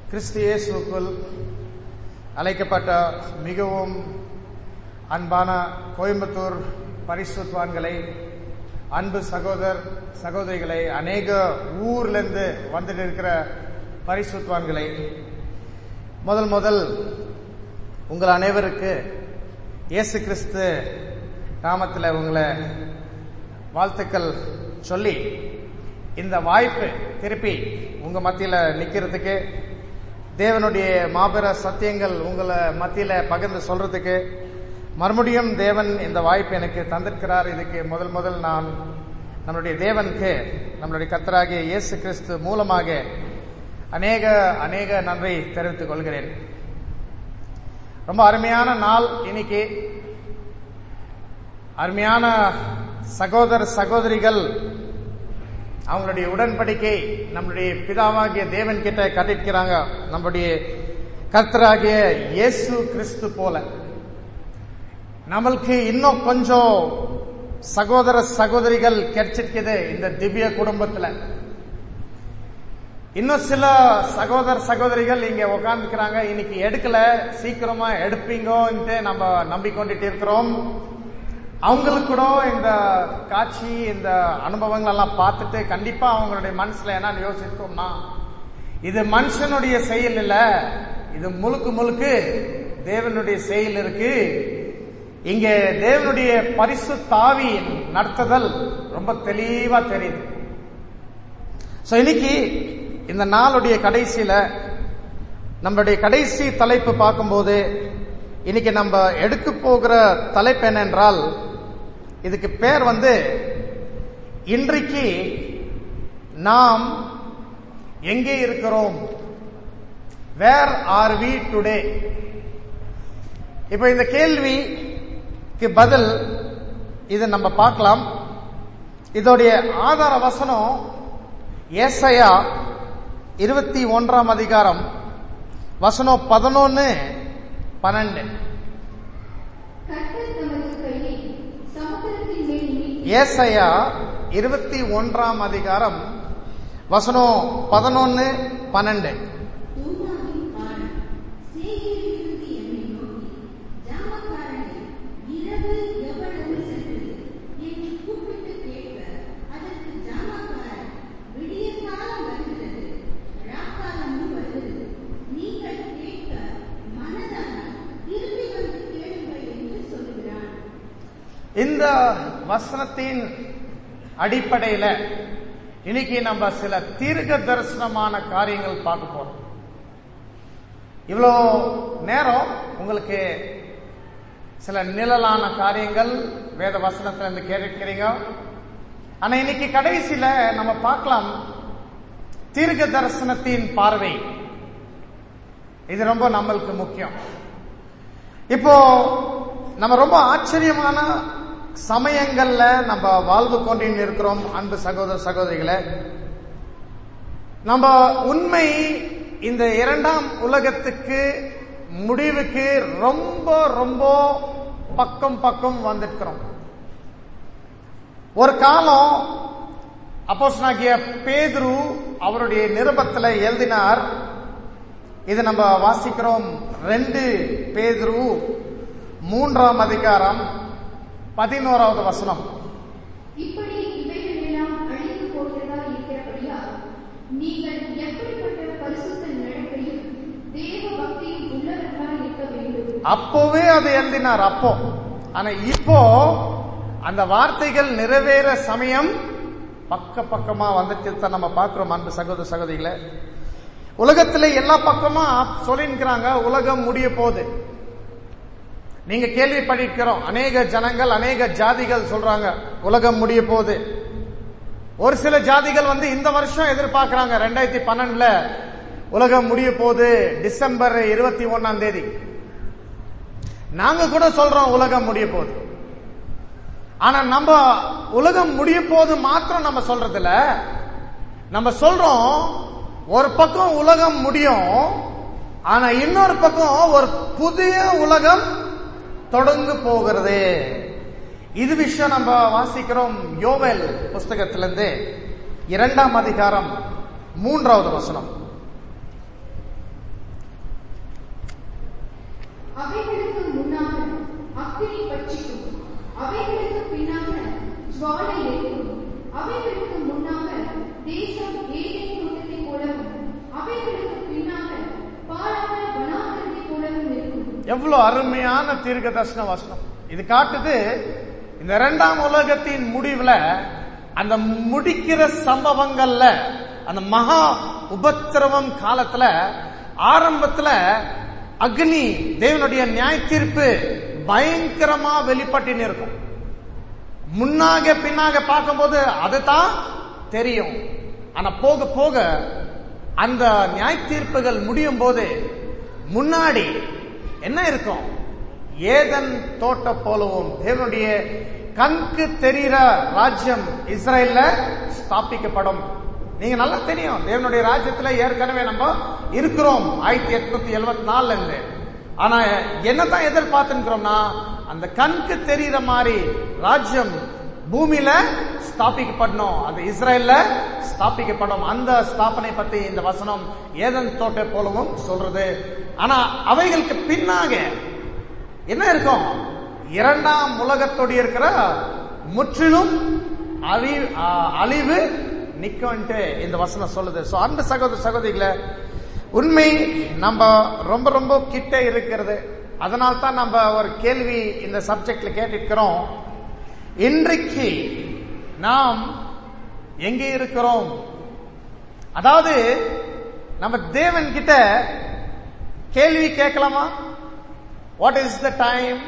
கிறிஸ்து இயேசுக்குள் அழைக்கப்பட்ட மிகவும் அன்பான கோயம்புத்தூர் பரிசுத்வான்களை அன்பு சகோதர் சகோதரிகளை அநேக ஊர்ல இருந்து வந்துட்டு இருக்கிற பரிசுத்வான்களை முதல் முதல் உங்கள் அனைவருக்கு இயேசு கிறிஸ்து நாமத்தில் உங்களை வாழ்த்துக்கள் சொல்லி இந்த வாய்ப்பு திருப்பி உங்க மத்தியில நிக்கிறதுக்கு தேவனுடைய மாபெர சத்தியங்கள் உங்களை மத்தியில பகிர்ந்து சொல்றதுக்கு மறுபடியும் தேவன் இந்த வாய்ப்பு எனக்கு தந்திருக்கிறார் இதுக்கு முதல் முதல் நான் நம்மளுடைய தேவனுக்கு நம்மளுடைய கத்தராகிய இயேசு கிறிஸ்து மூலமாக அநேக அநேக நன்றி தெரிவித்துக் கொள்கிறேன் ரொம்ப அருமையான நாள் இன்னைக்கு அருமையான சகோதர சகோதரிகள் அவங்களுடைய உடன்படிக்கை நம்மளுடைய பிதாவாகிய தேவன் கிட்ட கட்டிக்கிறாங்க நம்முடைய கர்த்தராகிய இயேசு கிறிஸ்து போல நம்மளுக்கு இன்னும் கொஞ்சம் சகோதர சகோதரிகள் கிடைச்சிருக்குது இந்த திவ்ய குடும்பத்துல இன்னும் சில சகோதர சகோதரிகள் இங்க உட்காந்துக்கிறாங்க இன்னைக்கு எடுக்கல சீக்கிரமா எடுப்பீங்கன்ட்டு நம்ம நம்பிக்கொண்டுட்டு இருக்கிறோம் அவங்களுக்கு கூட இந்த காட்சி இந்த அனுபவங்கள் எல்லாம் பார்த்துட்டு கண்டிப்பா அவங்களுடைய மனசுல என்ன யோசித்தோம்னா இது மனுஷனுடைய செயல் இல்ல இது முழுக்கு முழுக்கு தேவனுடைய செயல் இருக்கு இங்க தேவனுடைய பரிசு தாவி நடத்துதல் ரொம்ப தெளிவா தெரியுது சோ இன்னைக்கு இந்த நாளுடைய கடைசியில நம்மளுடைய கடைசி தலைப்பு பார்க்கும்போது இன்னைக்கு நம்ம எடுக்க போகிற தலைப்பு என்னென்றால் இதுக்கு பேர் வந்து இன்றைக்கு நாம் எங்கே இருக்கிறோம் வேர் ஆர் வி டுடே இப்ப இந்த கேள்விக்கு பதில் இது நம்ம பார்க்கலாம் இதோடைய ஆதார வசனம் ஏசையா இருபத்தி ஒன்றாம் அதிகாரம் வசனம் பதினொன்னு பன்னெண்டு ஏசையா இருபத்தி ஒன்றாம் அதிகாரம் வசனம் பதினொன்னு பன்னெண்டு இந்த வசனத்தின் அடிப்படையில இன்னைக்கு நம்ம சில தீர்க்க தரிசனமான காரியங்கள் பார்க்க போறோம் இவ்வளோ நேரம் உங்களுக்கு சில நிழலான காரியங்கள் வேத வசனத்துல இருந்து கேட்டிருக்கிறீங்க ஆனா இன்னைக்கு கடைசியில நம்ம பார்க்கலாம் தீர்க்க தரிசனத்தின் பார்வை இது ரொம்ப நம்மளுக்கு முக்கியம் இப்போ நம்ம ரொம்ப ஆச்சரியமான சமயங்கள்ல நம்ம வாழ்ந்து கொண்டின் இருக்கிறோம் அன்பு சகோதர சகோதரிகளை நம்ம உண்மை இந்த இரண்டாம் உலகத்துக்கு முடிவுக்கு ரொம்ப ரொம்ப பக்கம் பக்கம் வந்திருக்கிறோம் ஒரு காலம் அப்போஸ்னாகிய பேதுரு அவருடைய நிருபத்தில் எழுதினார் இது நம்ம வாசிக்கிறோம் ரெண்டு பேதுரு மூன்றாம் அதிகாரம் பதினோராவது வசனம் இப்படி இவைகளெல்லாம் அழிந்து போகிறதா இருக்கிறபடியா நீங்கள் எப்படிப்பட்ட பரிசுத்த நடத்தையும் தேவ பக்தியும் உள்ளவர்களாய் இருக்க வேண்டும் அப்போவே அது எழுதினார் அப்போ ஆனா இப்போ அந்த வார்த்தைகள் நிறைவேற சமயம் பக்க பக்கமா வந்துட்டு தான் நம்ம பார்க்கிறோம் அன்பு சகோதர சகோதரிகளை உலகத்துல எல்லா பக்கமா சொல்லிருக்கிறாங்க உலகம் முடிய போகுது நீங்க கேள்விப்பட்டிருக்கிறோம் அநேக ஜனங்கள் அநேக ஜாதிகள் சொல்றாங்க உலகம் முடிய போகுது ஒரு சில ஜாதிகள் வந்து இந்த வருஷம் எதிர்பார்க்கிறாங்க ரெண்டாயிரத்தி பன்னெண்டுல உலகம் முடிய போகுது டிசம்பர் இருபத்தி ஒன்னாம் தேதி நாங்க கூட சொல்றோம் உலகம் முடிய போகுது ஆனா நம்ம உலகம் முடிய போது மாத்திரம் நம்ம சொல்றதுல நம்ம சொல்றோம் ஒரு பக்கம் உலகம் முடியும் ஆனா இன்னொரு பக்கம் ஒரு புதிய உலகம் தொடர்ந்து போகிறது இது விஷயம் நம்ம வாசிக்கிறோம் யோவேல் புஸ்தகத்திலிருந்து இரண்டாம் அதிகாரம் மூன்றாவது வசனம் எவ்வளவு அருமையான தீர்க்க தர்சன வசனம் இது காட்டுது இந்த இரண்டாம் உலகத்தின் முடிவுல அந்த முடிக்கிற சம்பவங்கள்ல அந்த மகா உபத்திரவம் காலத்துல ஆரம்பத்துல அக்னி தேவனுடைய நியாய தீர்ப்பு பயங்கரமா வெளிப்பட்டின்னு இருக்கும் முன்னாக பின்னாக பார்க்கும்போது அதுதான் தெரியும் ஆனா போக போக அந்த நியாய தீர்ப்புகள் முடியும் போது முன்னாடி என்ன இருக்கும் ஏதன் தோட்ட போலவும் தேவனுடைய கண்க்கு தெரிகிற ராஜ்யம் இஸ்ரேல்ல ஸ்தாபிக்கப்படும் நீங்க நல்லா தெரியும் தேவனுடைய ராஜ்யத்துல ஏற்கனவே நம்ம இருக்கிறோம் ஆயிரத்தி எட்நூத்தி எழுபத்தி நாலுல இருந்து ஆனா என்னதான் எதிர்பார்த்துக்கிறோம்னா அந்த கண்க்கு தெரிகிற மாதிரி ராஜ்யம் பூமியில ஸ்தாபிக்கப்படணும் அது இஸ்ரேல்ல ஸ்தாபிக்கப்படும் அந்த ஸ்தாபனை பத்தி இந்த வசனம் ஏதன் தோட்டை போலவும் சொல்றது ஆனா அவைகளுக்கு பின்னாக என்ன இருக்கும் இரண்டாம் உலகத்தோடு இருக்கிற முற்றிலும் அழிவு அழிவு நிக்கன்ட்டு இந்த வசனம் சொல்லுது சோ அந்த சகோதர சகோதரிகளை உண்மை நம்ம ரொம்ப ரொம்ப கிட்ட இருக்கிறது அதனால தான் நம்ம ஒரு கேள்வி இந்த சப்ஜெக்ட்ல கேட்டிருக்கிறோம் இன்றைக்கு நாம் எங்கே இருக்கிறோம் அதாவது நம்ம தேவன் கிட்ட கேள்வி கேட்கலாமா வாட் இஸ் த டைம்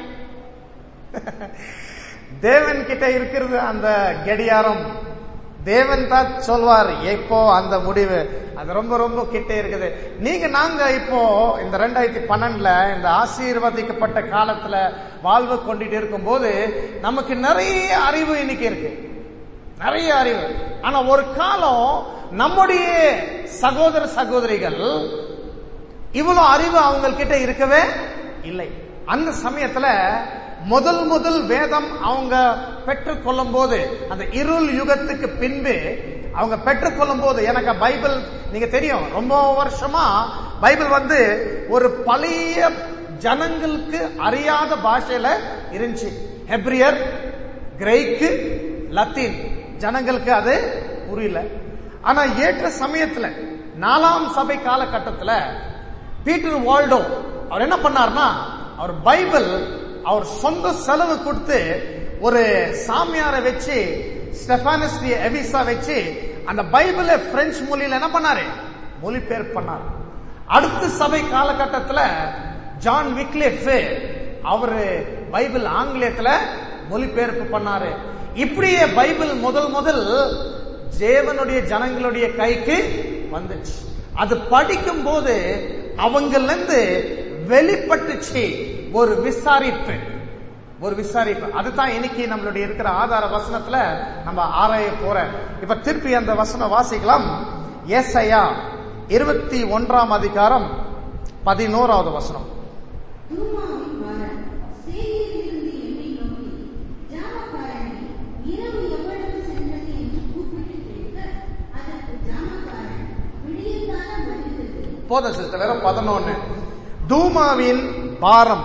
தேவன் கிட்ட இருக்கிறது அந்த கடியாரம் தேவன் தான் சொல்வார் எப்போ அந்த முடிவு அது ரொம்ப ரொம்ப கிட்ட இருக்குது நீங்க நாங்க இப்போ இந்த ரெண்டாயிரத்தி பன்னெண்டுல இந்த ஆசீர்வதிக்கப்பட்ட காலத்துல வாழ்வு கொண்டுட்டு இருக்கும் போது நமக்கு நிறைய அறிவு இன்னைக்கு இருக்கு நிறைய அறிவு ஆனா ஒரு காலம் நம்முடைய சகோதர சகோதரிகள் இவ்வளவு அறிவு அவங்க கிட்ட இருக்கவே இல்லை அந்த சமயத்துல முதல் முதல் வேதம் அவங்க பெற்றுக்கொள்ளும் போது அந்த இருள் யுகத்துக்கு பின்பு அவங்க பெற்றுக்கொள்ளும் போது எனக்கு பைபிள் நீங்க தெரியும் ரொம்ப வருஷமா பைபிள் வந்து ஒரு பழைய ஜனங்களுக்கு அறியாத பாஷையில இருந்துச்சு ஹெப்ரியர் கிரேக்கு லத்தீன் ஜனங்களுக்கு அது புரியல ஆனா ஏற்ற சமயத்துல நாலாம் சபை காலகட்டத்துல பீட்டர் வால்டோ அவர் என்ன பண்ணார்னா அவர் பைபிள் அவர் சொந்த செலவு கொடுத்து ஒரு சாமியாரை வச்சு ஸ்டெபானஸ் எவிசா வச்சு அந்த பைபிளை பிரெஞ்சு மொழியில என்ன பண்ணாரு மொழிபெயர்ப்பு பண்ணார் அடுத்த சபை காலகட்டத்தில் ஜான் விக்லிஃப் அவரு பைபிள் ஆங்கிலத்துல மொழிபெயர்ப்பு பண்ணாரு இப்படியே பைபிள் முதல் முதல் தேவனுடைய ஜனங்களுடைய கைக்கு வந்துச்சு அது படிக்கும் போது அவங்கல இருந்து வெளிப்பட்டுச்சு ஒரு விசாரிப்பு ஒரு விசாரிப்பு அதுதான் இன்னைக்கு நம்மளுடைய இருக்கிற ஆதார வசனத்துல நம்ம ஆராய போற இப்ப திருப்பி அந்த வசனம் வாசிக்கலாம் ஏசையா இருபத்தி ஒன்றாம் அதிகாரம் பதினோராவது வசனம் தூமாவின் மகன் சேயீரிலிருந்து என்னை நோக்கி, ஜாமக்காரனே, இரவு எவ்வளவு சென்றது என்று கூப்பிட்டு கேட்க, அதற்கு ஜாமக்காரன், விடியற்காலம் வருகிறது. போதும் சிஸ்டர் வெறும் பதினொன்னு தூமாவின் பாரம்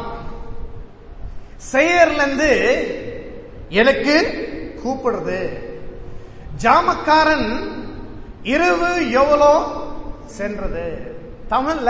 செயர்ல இருந்து எனக்கு கூப்பிடுறது ஜாமக்காரன் இரவு எவ்வளோ சென்றது தமிழ்ல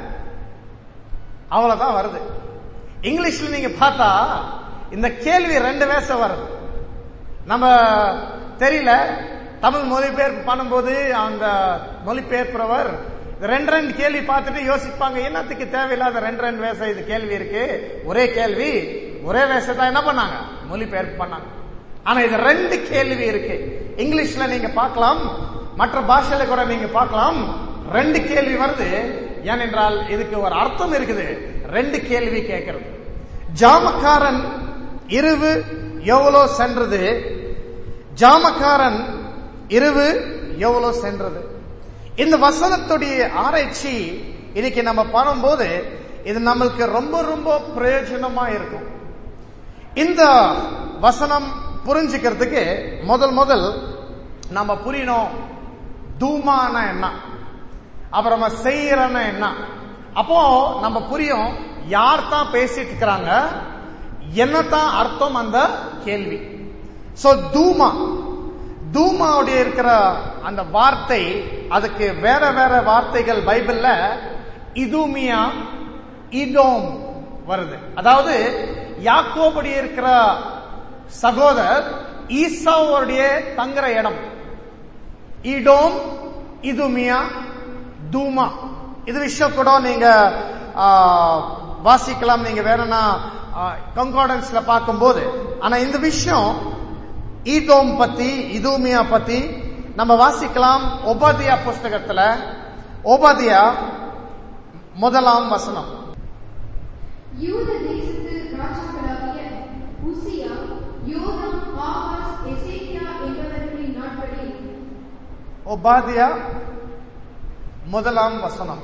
அவ்வளவுதான் வருது இங்கிலீஷ்ல நீங்க பார்த்தா இந்த கேள்வி ரெண்டு வேஷம் வருது நம்ம தெரியல தமிழ் மொழிபெயர்ப்பு பண்ணும்போது அந்த மொழிபெயர்ப்புறவர் ரெண்டு ரெண்டு கேள்வி பார்த்துட்டு யோசிப்பாங்க என்னத்துக்கு தேவையில்லாத ரெண்டு ரெண்டு வேஷம் இது கேள்வி இருக்கு ஒரே கேள்வி ஒரே வேஷத்தை என்ன பண்ணாங்க மொழிபெயர்ப்பு பண்ணாங்க ஆனா இது ரெண்டு கேள்வி இருக்கு இங்கிலீஷ்ல நீங்க பார்க்கலாம் மற்ற பாஷையில கூட நீங்க பார்க்கலாம் ரெண்டு கேள்வி வருது ஏனென்றால் இதுக்கு ஒரு அர்த்தம் இருக்குது ரெண்டு கேள்வி கேட்கிறது ஜாமக்காரன் இரவு எவ்வளோ சென்றது ஜாமக்காரன் இரவு எவ்வளோ சென்றது இந்த வசனத்துடைய ஆராய்ச்சி இன்னைக்கு நம்ம பண்ணும்போது இது நம்மளுக்கு ரொம்ப ரொம்ப பிரயோஜனமா இருக்கும் இந்த வசனம் புரிஞ்சுக்கிறதுக்கு முதல் முதல் நம்ம புரியணும் தூமான என்ன அப்புறமா செய்யறன என்ன அப்போ நம்ம புரியும் யார் தான் பேசிட்டு இருக்கிறாங்க என்னதான் அர்த்தம் அந்த கேள்வி சோ தூமா தூமாவுடைய இருக்கிற அந்த வார்த்தை அதுக்கு வேற வேற வார்த்தைகள் பைபிள்ல இதுமியா இதோம் வருது அதாவது யாக்கோபுடைய இருக்கிற சகோதரர் ஈசாவுடைய தங்குற இடம் இடோம் இதுமியா தூமா இது விஷயம் கூட நீங்க ஆ, வாசிக்கலாம் நீங்க வேணும்னா கங்கார்டன்ஸ்ல பார்க்கும்போது ஆனா இந்த விஷயம் ஈதோம் பத்தி இதூமியா பத்தி நம்ம வாசிக்கலாம் ஒபாதியா புஸ்தகத்துல ஒபாதியா முதலாம் வசனம் யூத தேசத்து ராஜாக்களாகிய உசியா யோதாம் ஆகாஸ் எசேக்கியா என்பவர்களின் நாட்களில் ஒபாதியா முதலாம் வசனம்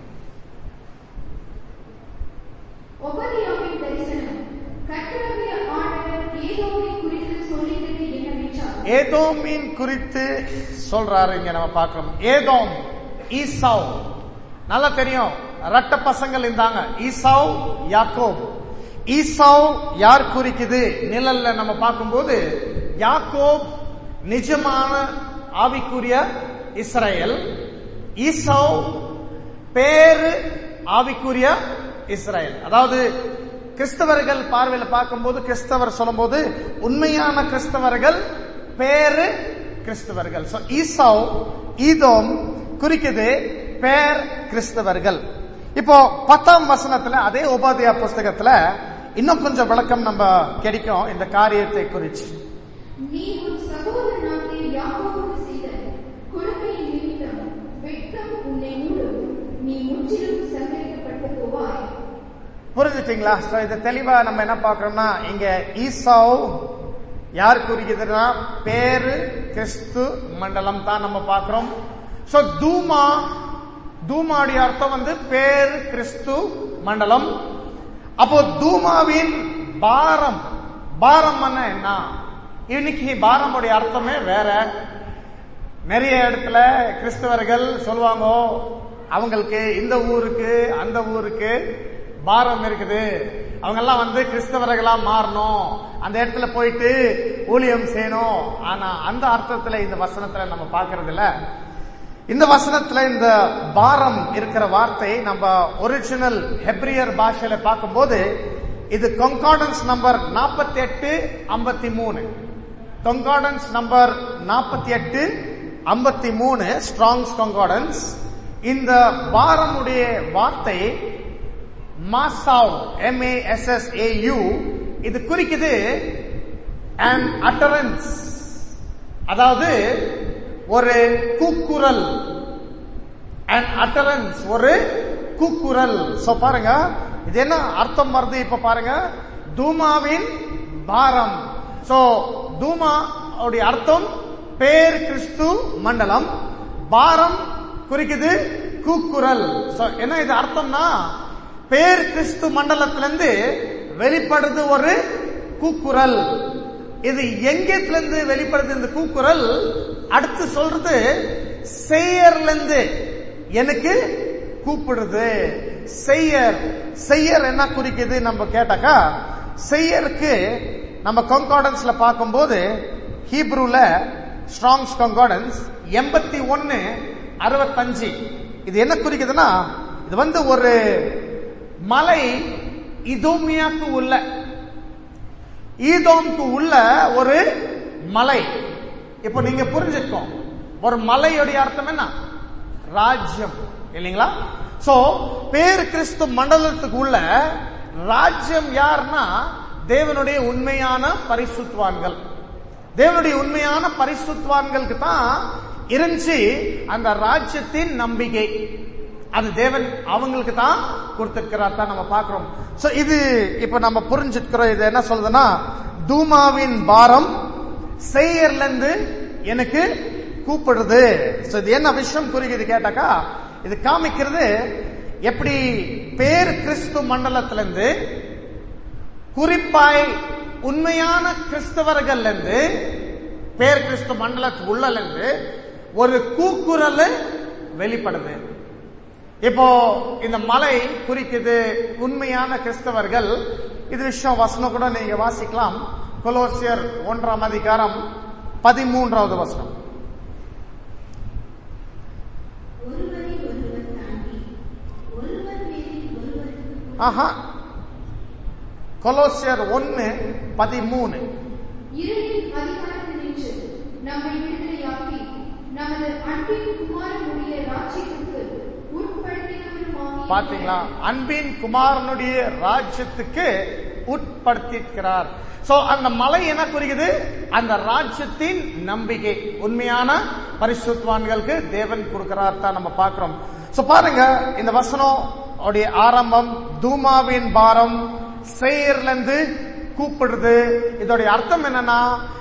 ஒபதியாவின் தரிசனம் கர்த்தருடைய ஆண்டவர் ஏதோவை குறித்து சொல்லியது என்னவென்றால் ஏதோமின் குறித்து சொல்றாரு இங்க நம்ம பார்க்கிறோம் ஏதோம் ஈசாவ் நல்லா தெரியும் ரெட்ட பசங்கள் இருந்தாங்க ஈசாவ் யாக்கோப் ஈசாவ் யார் குறிக்குது நிழல்ல நம்ம பார்க்கும்போது யாக்கோப் நிஜமான ஆவிக்குரிய இஸ்ரேல் ஈசாவ் பேரு ஆவிக்குரிய இஸ்ரேல் அதாவது கிறிஸ்தவர்கள் பார்வையில பார்க்கும்போது கிறிஸ்தவர் சொல்லும்போது உண்மையான கிறிஸ்தவர்கள் பேரு கிறிஸ்தவர்கள் So, ஈசாவ் ஈதோம் குறிக்குது பேர் கிறிஸ்தவர்கள் இப்போ பத்தாம் வசனத்துல அதே உபாதியா புஸ்தகத்துல இன்னும் கொஞ்சம் விளக்கம் நம்ம கிடைக்கும் இந்த காரியத்தை குறிச்சு நீ உன் சகோதரனாகிய யாக்கோபுக்கு செய்த கொடுமையின் நிமித்தம் வெட்கம் உன்னை மூடும் நீ முற்றிலும் சங்கரிக்கப்பட்டு போவாய் புரிஞ்சுட்டீங்களா So, இது தெளிவா நம்ம என்ன பார்க்கறோம்னா இங்க ஈசாவ் யார் குறிக்குதுன்னா பேரு கிறிஸ்து மண்டலம் தான் நம்ம பார்க்கிறோம் சோ தூமா தூமாவுடைய அர்த்தம் வந்து பேரு கிறிஸ்து மண்டலம் அப்போ தூமாவின் பாரம் பாரம் என்ன இன்னைக்கு பாரமுடைய அர்த்தமே வேற நிறைய இடத்துல கிறிஸ்தவர்கள் சொல்லுவாங்க அவங்களுக்கு இந்த ஊருக்கு அந்த ஊருக்கு பாரம் இருக்குது அவங்க எல்லாம் வந்து கிறிஸ்தவர்களா மாறணும் அந்த இடத்துல போயிட்டு ஊழியம் செய்யணும் ஆனா அந்த அர்த்தத்துல இந்த வசனத்துல நம்ம பார்க்கறது இல்ல இந்த வசனத்துல இந்த பாரம் இருக்கிற வார்த்தை நம்ம ஒரிஜினல் ஹெப்ரியர் பாஷையில பார்க்கும்போது இது கொங்கார்டன்ஸ் நம்பர் நாற்பத்தி எட்டு ஐம்பத்தி மூணு கொங்கார்டன்ஸ் நம்பர் நாற்பத்தி எட்டு ஐம்பத்தி மூணு ஸ்ட்ராங்ஸ் கொங்கார்டன்ஸ் இந்த பாரமுடைய வார்த்தை மாசாவ் எம்ஏஎஸ்எஸ்ஏயு இது குறிக்குது அண்ட் அட்டரன்ஸ் அதாவது ஒரு கூக்குரல் அண்ட் அட்டரன்ஸ் ஒரு கூக்குரல் சோ பாருங்க இது என்ன அர்த்தம் வருது இப்ப பாருங்க தூமாவின் பாரம் சோ தூமா உடைய அர்த்தம் பேர் கிறிஸ்து மண்டலம் பாரம் குறிக்குது கூக்குரல் சோ என்ன இது அர்த்தம்னா பேர் கிறிஸ்து மண்டலத்திலிருந்து வெளிப்படுது ஒரு கூக்குரல் இது எங்கத்துல இருந்து வெளிப்படுது இந்த கூக்குரல் அடுத்து சொல்றது செய்யர்ல இருந்து எனக்கு கூப்பிடுது செய்யர் செய்யர் என்ன குறிக்குது நம்ம கேட்டாக்கா செய்யருக்கு நம்ம கங்கார்டன்ஸ்ல பார்க்கும்போது ஹீப்ரூல ஸ்ட்ராங்ஸ் கங்கார்டன்ஸ் எண்பத்தி ஒன்னு அறுபத்தஞ்சு இது என்ன குறிக்குதுன்னா இது வந்து ஒரு மலை இதோமியாக்கு உள்ள ஈதோம்க்கு உள்ள ஒரு மலை இப்போ நீங்க புரிஞ்சுக்கோம் ஒரு மலையுடைய அர்த்தம் என்ன ராஜ்யம் இல்லைங்களா சோ பேர் கிறிஸ்து மண்டலத்துக்கு உள்ள ராஜ்யம் யாருன்னா தேவனுடைய உண்மையான பரிசுத்வான்கள் தேவனுடைய உண்மையான பரிசுத்வான்களுக்கு தான் இருந்துச்சு அந்த ராஜ்யத்தின் நம்பிக்கை அது தேவன் அவங்களுக்கு தான் கொடுத்திருக்கிறார் தான் நம்ம பார்க்கிறோம் சோ இது இப்ப நம்ம புரிஞ்சுக்கிறோம் இது என்ன சொல்றதுன்னா தூமாவின் பாரம் செய்யர்ல இருந்து எனக்கு கூப்பிடுறது சோ இது என்ன விஷயம் குறிக்குது கேட்டாக்கா இது காமிக்கிறது எப்படி பேர் கிறிஸ்து மண்டலத்துல இருந்து குறிப்பாய் உண்மையான கிறிஸ்தவர்கள் இருந்து பேர் கிறிஸ்து மண்டலத்துக்கு உள்ள இருந்து ஒரு கூக்குரல் வெளிப்படுது இப்போ இந்த மலை குறிக்குது உண்மையான கிறிஸ்தவர்கள் இது விஷயம் வசனம் கூட நீங்க வாசிக்கலாம் கொலோசியர் ஒன்றாம் அதிகாரம் பதிமூன்றாவது வசனம் ஒருவரை ஒருவர் தாண்டி ஒருவர் பேரில் ஒருவருக்கு ஆஹா கொலோசியர் ஒன்னு பதிமூணு இருளின் அதிகாரத்தில் நின்று நம்மை விடுதலையாக்கி நமது அன்பின் குமாரனுடைய ராஜ்யத்துக்கு உட்படுத்தினவருமாகிய பாத்தீங்களா அன்பின் குமாரனுடைய ராஜ்யத்துக்கு உட்படுத்தியிருக்கிறார் சோ அந்த மலை என்ன குறிக்குது அந்த ராஜ்யத்தின் நம்பிக்கை உண்மையான பரிசுத்வான்களுக்கு தேவன் கொடுக்கிறார் தான் நம்ம பார்க்கிறோம் சோ பாருங்க இந்த வசனம் உடைய ஆரம்பம் தூமாவின் பாரம் செயர்ல இருந்து கூப்பிடுறது இதோடைய அர்த்தம் என்னன்னா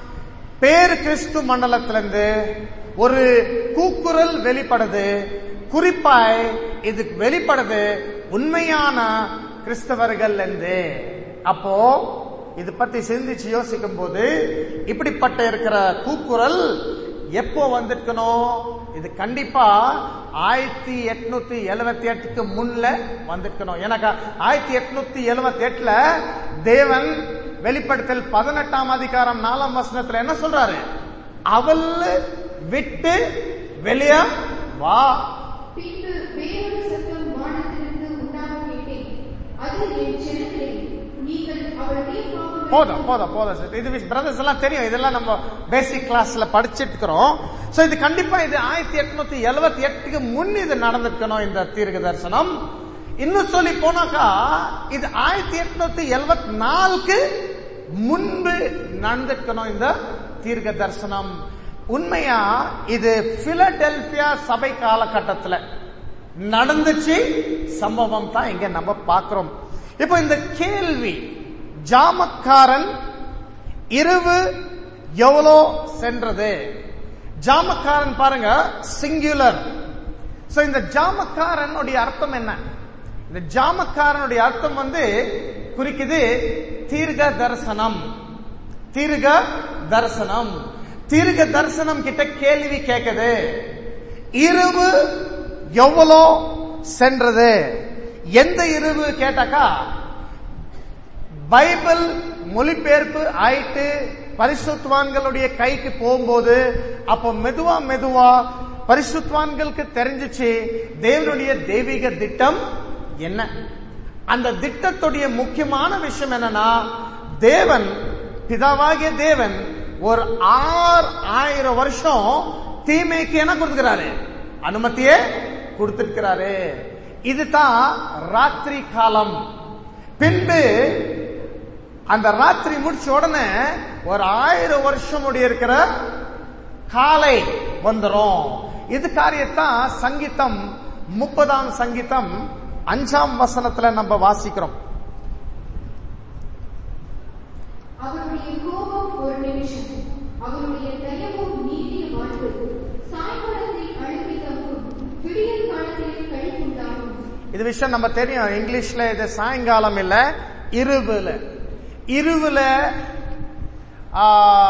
பேர் கிறிஸ்து மண்டலத்திலிருந்து ஒரு கூக்குரல் வெளிப்படுது குறிப்பாய் இது வெளிப்படுது உண்மையான கிறிஸ்தவர்கள் இருந்து அப்போ இது பத்தி சிந்திச்சு யோசிக்கும் போது இப்படிப்பட்ட இருக்கிற கூக்குரல் எப்போ வந்திருக்கணும் இது கண்டிப்பா ஆயிரத்தி எட்நூத்தி எழுபத்தி எட்டுக்கு முன்ல வந்திருக்கணும் எனக்கு ஆயிரத்தி எட்நூத்தி எழுபத்தி எட்டுல தேவன் வெளிப்படுத்தல் பதினெட்டாம் அதிகாரம் நாலாம் வசனத்துல என்ன சொல்றாரு அவள் விட்டு வெளியே வா பின்பு வேறொரு சத்தம் வானத்திலிருந்து உண்டாக கேட்டேன் அது என் செல்களே நீங்கள் அவளுடைய பாவங்களை போதும் போதும் போதும் சார் இது பிரதர்ஸ் எல்லாம் தெரியும் இதெல்லாம் நம்ம பேசிக் கிளாஸ்ல படிச்சிட்டு இருக்கிறோம் சோ இது கண்டிப்பா இது ஆயிரத்தி எட்நூத்தி எழுபத்தி எட்டுக்கு முன் இது நடந்திருக்கணும் இந்த தீர்க்க தரிசனம் இன்னும் சொல்லி போனாக்கா இது ஆயிரத்தி எட்நூத்தி எழுபத்தி நாலுக்கு முன்பு நடந்திருக்கணும் இந்த தீர்க்க தரிசனம் உண்மையா இது பிலடெல்பியா சபை காலகட்டத்துல நடந்துச்சு சம்பவம் தான் இங்க நம்ம பார்க்கிறோம் இப்போ இந்த கேள்வி ஜாமக்காரன் இரவு எவ்வளோ சென்றது ஜாமக்காரன் பாருங்க சிங்குலர் சோ இந்த ஜாமக்காரனுடைய அர்த்தம் என்ன இந்த ஜாமக்காரனுடைய அர்த்தம் வந்து குறிக்குது தீர்க்க தரிசனம் தீர்க்க தரிசனம் தீர்க்க தரிசனம் கிட்ட கேள்வி கேக்குது இரவு எவ்வளோ சென்றது எந்த இரவு கேட்டாக்கா பைபிள் மொழிபெயர்ப்பு ஆயிட்டு பரிசுத்வான்களுடைய கைக்கு போகும்போது அப்போ மெதுவா மெதுவா பரிசுத்வான்களுக்கு தெரிஞ்சிச்சு தேவனுடைய தெய்வீக திட்டம் என்ன அந்த திட்டத்துடைய முக்கியமான விஷயம் என்னன்னா தேவன் பிதாவாகிய தேவன் ஒரு ஆறு ஆயிரம் வருஷம் தீமைக்கு என்ன கொடுத்துக்கிறாரு அனுமதியே கொடுத்திருக்கிறாரு இதுதான் ராத்திரி காலம் பின்பு அந்த ராத்திரி முடிச்ச உடனே ஒரு ஆயிரம் வருஷம் முடிய இருக்கிற காலை வந்துரும் இது காரியத்தான் சங்கீதம் முப்பதாம் சங்கீதம் அஞ்சாம் வசனத்துல நம்ம வாசிக்கிறோம் அவருடைய கோபம் ஒரு நிமிஷம் அவருடைய தயவோ நீடிய வாழ்வு சாயங்காலத்தில் அழுகை தங்கும் விடியற் காலத்திலே கழிப்புண்டாகும் இது விஷயம் நம்ம தெரியும் இங்கிலீஷ்ல இது சாயங்காலம் இல்ல இருவுல இருவுல ஆ,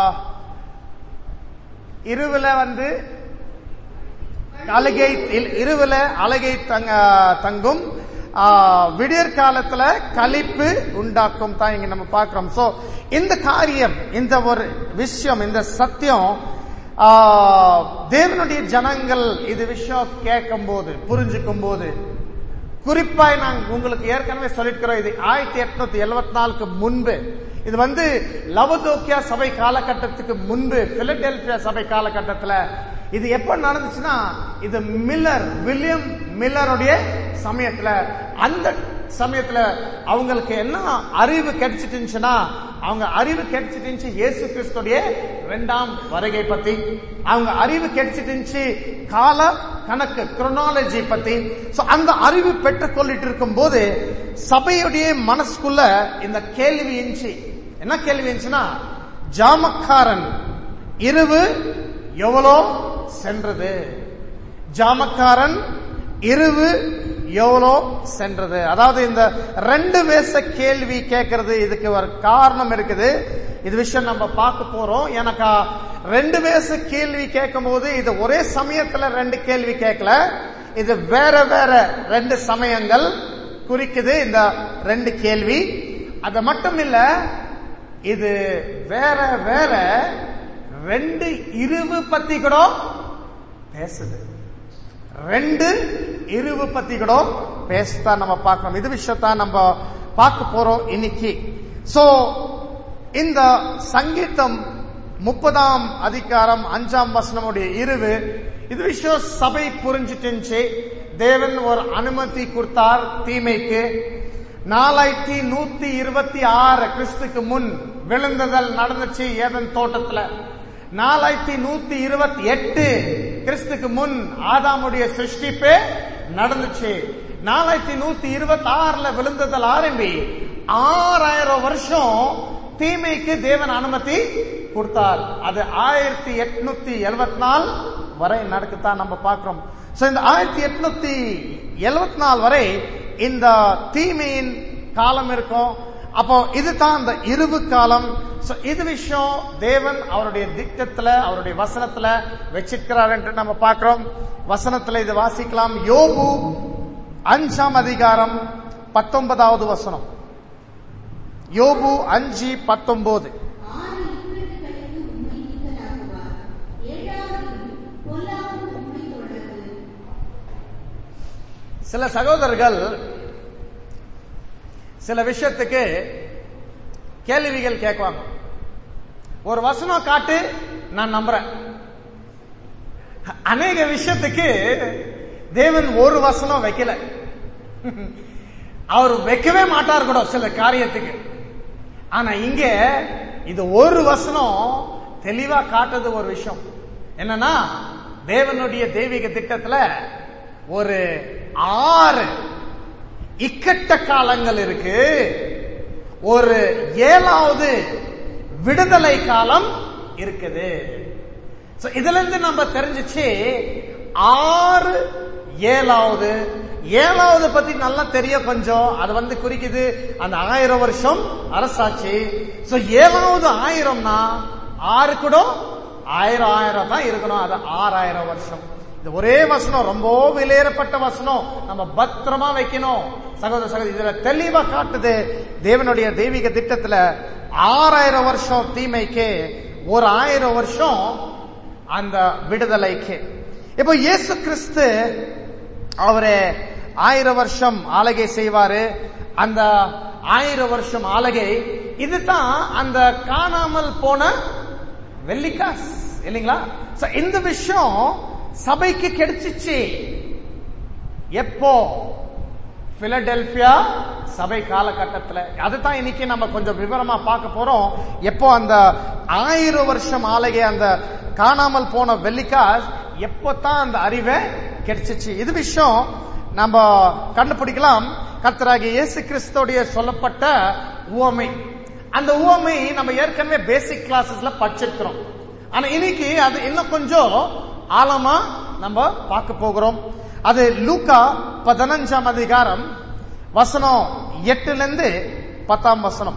இருவுல வந்து அழுகை இல்- இருவுல அழகை தங்க தங்கும் ஆ, விடியற் காலத்துல கழிப்பு உண்டாக்கும் தான் இங்க நம்ம பார்க்கிறோம் சோ இந்த காரியம் இந்த ஒரு விஷயம் இந்த சத்தியம் ஆ, தேவனுடைய ஜனங்கள் இது விஷயம் கேட்கும் போது புரிஞ்சுக்கும் போது குறிப்பாய் நாங்க உங்களுக்கு ஏற்கனவே சொல்லிருக்கிறோம் இது ஆயிரத்தி எட்நூத்தி எழுபத்தி நாலுக்கு முன்பு இது வந்து லவதோக்கியா சபை காலகட்டத்துக்கு முன்பு பிலடெல்பியா சபை காலகட்டத்துல இது எப்ப நடந்துச்சுன்னா இது மில்லர் வில்லியம் மில்லருடைய சமயத்துல அந்த சமயத்துல அவங்களுக்கு என்ன அறிவு கிடைச்சிட்டு இருந்துச்சுன்னா அவங்க அறிவு கிடைச்சிட்டு இருந்துச்சு இயேசு கிறிஸ்துடைய இரண்டாம் வருகை பத்தி அவங்க அறிவு கிடைச்சிட்டு இருந்துச்சு கால கணக்கு குரோனாலஜி பத்தி சோ அந்த அறிவு பெற்றுக் கொள்ளிட்டு இருக்கும் போது சபையுடைய மனசுக்குள்ள இந்த கேள்வி இருந்துச்சு என்ன கேள்வி இருந்துச்சுன்னா ஜாமக்காரன் இரவு எவ்வளோ சென்றது ஜாமக்காரன் இரவு எவ்வளோ சென்றது அதாவது இந்த ரெண்டு வேச கேள்வி கேட்கறது இதுக்கு ஒரு காரணம் இருக்குது இது விஷயம் நம்ம பார்க்க போறோம் எனக்கு ரெண்டு வேச கேள்வி கேட்கும் போது இது ஒரே சமயத்துல ரெண்டு கேள்வி கேட்கல இது வேற வேற ரெண்டு சமயங்கள் குறிக்குது இந்த ரெண்டு கேள்வி அது மட்டும் இல்ல இது வேற வேற ரெண்டு இருவு பத்தி கூட பேசுது ரெண்டு இருவு பத்தி கூட பேசத்தான் நம்ம பார்க்கணும் இது விஷயத்தான் நம்ம பார்க்க போறோம் இன்னைக்கு சோ இந்த சங்கீதம் முப்பதாம் அதிகாரம் அஞ்சாம் வசனமுடைய இருவு இது விஷயம் சபை புரிஞ்சிட்டு தேவன் ஒரு அனுமதி கொடுத்தார் தீமைக்கு நாலாயிரத்தி நூத்தி இருபத்தி ஆறு கிறிஸ்துக்கு முன் விழுந்ததல் நடந்துச்சு ஏதன் தோட்டத்துல நாலாயிரத்தி நூத்தி இருபத்தி எட்டு கிறிஸ்துக்கு முன் ஆதாமுடைய சிருஷ்டிப்பே நடந்துச்சு நாலாயிரத்தி நூத்தி இருபத்தி ஆறுல விழுந்ததல் ஆரம்பி ஆறாயிரம் வருஷம் தீமைக்கு தேவன் அனுமதி கொடுத்தார் அது ஆயிரத்தி எட்நூத்தி எழுபத்தி நாலு வரை நடக்கத்தான் நம்ம பார்க்கிறோம் சோ இந்த ஆயிரத்தி எட்நூத்தி எழுபத்தி நாலு வரை இந்த தீமையின் காலம் இருக்கும் அப்போ இதுதான் அந்த இருவு காலம் So, இது விஷயம் தேவன் அவருடைய திட்டத்துல அவருடைய வசனத்துல வச்சிருக்கிறார் என்று நம்ம பார்க்கிறோம் வசனத்துல இது வாசிக்கலாம் யோபு அஞ்சாம் அதிகாரம் பத்தொன்பதாவது வசனம் யோபு அஞ்சு பத்தொன்பது ஆறு இக்கட்டுகளுக்கு உம்மை நீங்கலாக்குவார் ஏழாவது பொல்லாப்பு உம்மை தொடர்ந்து சில சகோதரர்கள் சில விஷயத்துக்கு கேள்விகள் கேட்குவாங்க ஒரு வசனம் காட்டு நான் நம்புறேன் அநேக விஷயத்துக்கு தேவன் ஒரு வசனம் வைக்கல அவர் வைக்கவே மாட்டார் கூட சில காரியத்துக்கு ஆனா இங்க இது ஒரு வசனம் தெளிவா காட்டுறது ஒரு விஷயம் என்னன்னா தேவனுடைய தெய்வீக திட்டத்துல ஒரு ஆறு இக்கட்ட காலங்கள் இருக்கு ஒரு ஏழாவது விடுதலை காலம் இருக்குது So, இதுல இருந்து நம்ம தெரிஞ்சிச்சு ஆறு ஏழாவது ஏழாவது பத்தி நல்லா தெரிய கொஞ்சம் அது வந்து குறிக்குது அந்த ஆயிரம் வருஷம் அரசாட்சி சோ ஏழாவது ஆயிரம்னா ஆறு கூட ஆயிரம் ஆயிரம் தான் இருக்கணும் அது ஆறாயிரம் வருஷம் இது ஒரே வசனம் ரொம்ப விலையேறப்பட்ட வசனம் நம்ம பத்திரமா வைக்கணும் சகோதர சகோதரி இதுல தெளிவா காட்டுது தேவனுடைய தெய்வீக திட்டத்துல ஆறாயிரம் வருஷம் தீமைக்கு ஒரு ஆயிரம் வருஷம் அந்த விடுதலைக்கு இப்போ இயேசு கிறிஸ்து அவரு ஆயிரம் வருஷம் ஆலகை செய்வாரு அந்த ஆயிரம் வருஷம் ஆலகை இதுதான் அந்த காணாமல் போன வெள்ளிக்காஸ் இல்லைங்களா So, இந்த விஷயம் சபைக்கு கிடைச்சிச்சு எப்போ பிலடெல்பியா சபை காலகட்டத்துல அதுதான் இன்னைக்கு நம்ம கொஞ்சம் விவரமா பார்க்க போறோம் எப்போ அந்த ஆயிரம் வருஷம் ஆலகை அந்த காணாமல் போன வெள்ளிக்காஸ் எப்போ தான் அந்த அறிவை கிடைச்சிச்சு இது விஷயம் நம்ம கண்டுபிடிக்கலாம் கர்த்தராகிய இயேசு கிறிஸ்துடைய சொல்லப்பட்ட உவமை அந்த உவமை நம்ம ஏற்கனவே பேசிக் கிளாஸஸ்ல படிச்சிருக்கிறோம் ஆனா இன்னைக்கு அது இன்னும் கொஞ்சம் ஆழமா நம்ம பார்க்க போகிறோம் அது லூக்கா பதினஞ்சாம் அதிகாரம் வசனம் எட்டுல இருந்து பத்தாம் வசனம்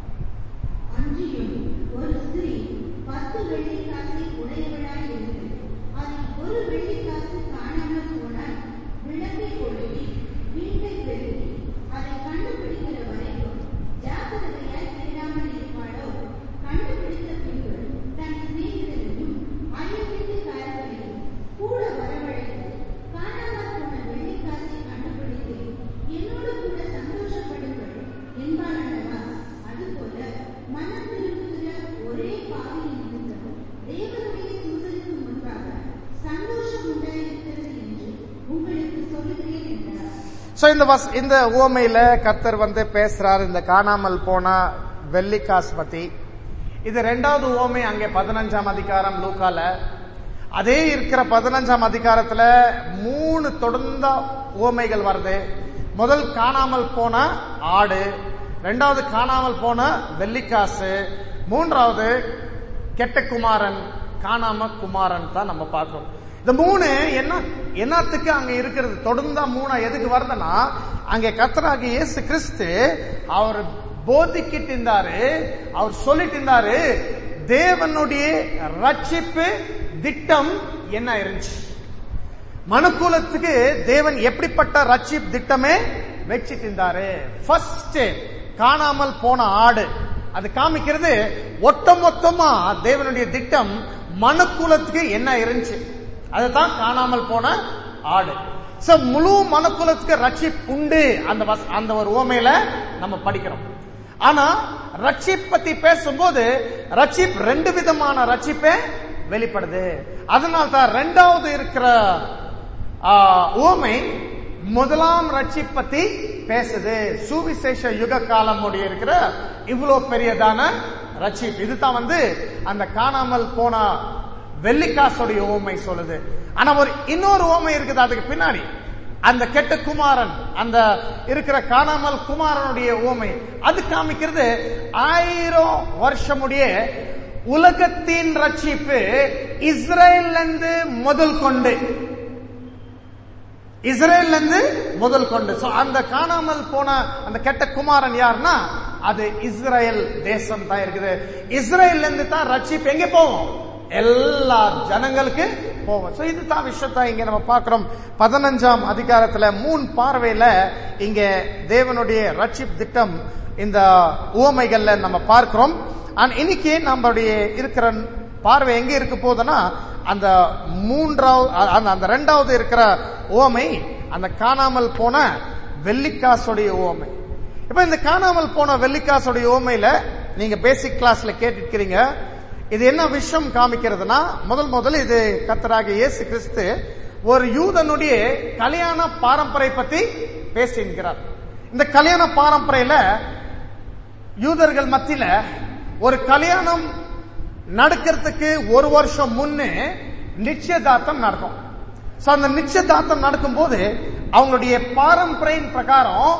அன்றியும் ஒரு ஸ்திரீ பத்து வெள்ளிக்காசை உடையவளாய் இருந்து அதில் ஒரு வெள்ளிக்காசு காணாமல் போனால் விளக்கை கொளுத்தி வீட்டை பெருக்கி அதை கண்டுபிடிக்கிற வரைக்கும் ஜாக்கிரதையாய் தேடாமல் இருப்பாளோ கண்டுபிடித்த பின்பு தன் சிநேகிதரையும் அயல் வீட்டுக்காரர்களையும் கூட வரவழைத்து காணாமல் போன வெள்ளிக்காசை கண்டுபிடித்து என்னோடு கூட சந்தோஷப்படுங்கள் என்பாள் அல்லவா அதுபோல மனம் திரும்புகிற ஒரே பாவியின் நிமித்தம் தேவனுடைய தூதருக்கு முன்பாக சந்தோஷம் உண்டாயிருக்கிறது என்று உங்களுக்கு சொல்லுகிறேன் என்றார் சோ இந்த வஸ் இந்த உவமையில கர்த்தர் வந்து பேசுறாரு இந்த காணாமல் போன வெள்ளிக்காஸ் பத்தி இது ரெண்டாவது உவமை அங்கே பதினஞ்சாம் அதிகாரம் லூக்கால அதே இருக்கிற பதினஞ்சாம் அதிகாரத்துல மூணு தொடர்ந்த உவமைகள் வருது முதல் காணாமல் போன ஆடு ரெண்டாவது காணாமல் போன வெள்ளிக்காசு மூன்றாவது கெட்ட குமாரன் காணாம குமாரன் தான் நம்ம பார்க்கிறோம் இந்த மூணு என்ன என்னத்துக்கு அங்க இருக்கிறது தொடர்ந்தா மூணா எதுக்கு வருதுன்னா அங்க கத்தராகி இயேசு கிறிஸ்து அவர் போதிக்கிட்டு இருந்தாரு அவர் சொல்லிட்டு இருந்தாரு தேவனுடைய ரட்சிப்பு திட்டம் என்ன இருந்துச்சு மனுக்குலத்துக்கு தேவன் எப்படிப்பட்ட ரட்சிப் திட்டமே வச்சிட்டு இருந்தாரு ஃபர்ஸ்ட் காணாமல் போன ஆடு அது காமிக்கிறது ஒட்ட மொத்தமா தேவனுடைய திட்டம் மனுக்குலத்துக்கு என்ன இருந்துச்சு அதுதான் காணாமல் போன ஆடு சோ முழு மனுக்குலத்துக்கு ரட்சிப் உண்டு அந்த வச- அந்த ஒரு உவமையில நம்ம படிக்கிறோம் ஆனா ரட்சிப் பத்தி பேசும்போது ரட்சிப் ரெண்டு விதமான ரட்சிப்பே வெளிப்படுது அதனால தான் ரெண்டாவது இருக்கிற ஆ, உவமை முதலாம் ரட்சிப் பத்தி பேசுது சுவிசேஷ யுக காலம் முடிய இருக்கிற இவ்வளவு பெரியதான ரட்சிப் இதுதான் வந்து அந்த காணாமல் போன வெள்ளிக்காசுடைய ஓமை சொல்லுது ஆனா ஒரு இன்னொரு ஓமை இருக்குது அதுக்கு பின்னாடி அந்த கெட்ட குமாரன் அந்த இருக்கிற காணாமல் குமாரனுடைய ஓமை அது காமிக்கிறது ஆயிரம் வருஷமுடைய உலகத்தின் ரட்சிப்பு இஸ்ரேல்ல இருந்து முதல் கொண்டு இஸ்ரேல்ல இருந்து முதல் கொண்டு So, அந்த காணாமல் போன அந்த கெட்ட குமாரன் யாருன்னா அது இஸ்ரேல் தேசம் தான் இருக்குது இஸ்ரேல்ல இருந்து தான் ரட்சிப்பு எங்க போவோம் எல்லா ஜனங்களுக்கு போவோம் சோ இதுதான் விஷயத்தை இங்க நம்ம பார்க்கிறோம் பதினஞ்சாம் அதிகாரத்துல மூணு பார்வையில இங்க தேவனுடைய ரட்சிப் திட்டம் இந்த உவமைகள்ல நம்ம பார்க்கிறோம் ஆனா இன்னைக்கு நம்மளுடைய இருக்கிற பார்வை எங்க இருக்க போகுதுன்னா அந்த மூன்றாவது அந்த அந்த ரெண்டாவது இருக்கிற உவமை அந்த காணாமல் போன வெள்ளிக்காசுடைய உவமை இப்ப இந்த காணாமல் போன வெள்ளிக்காசுடைய உவமையில நீங்க பேசிக் கிளாஸ்ல கேட்டிருக்கிறீங்க இது என்ன விஷயம் காமிக்கிறதுனா முதல் முதல் இது கத்தராக இயேசு கிறிஸ்து ஒரு யூதனுடைய கல்யாண பாரம்பரை பத்தி பேசியிருக்கிறார் இந்த கல்யாண பாரம்பரையில யூதர்கள் மத்தியில ஒரு கல்யாணம் நடக்கிறதுக்கு ஒரு வருஷம் முன்னே நிச்சயதார்த்தம் நடக்கும் சோ அந்த நிச்சயதார்த்தம் நடக்கும்போது அவங்களுடைய பாரம்பரியின் பிரகாரம்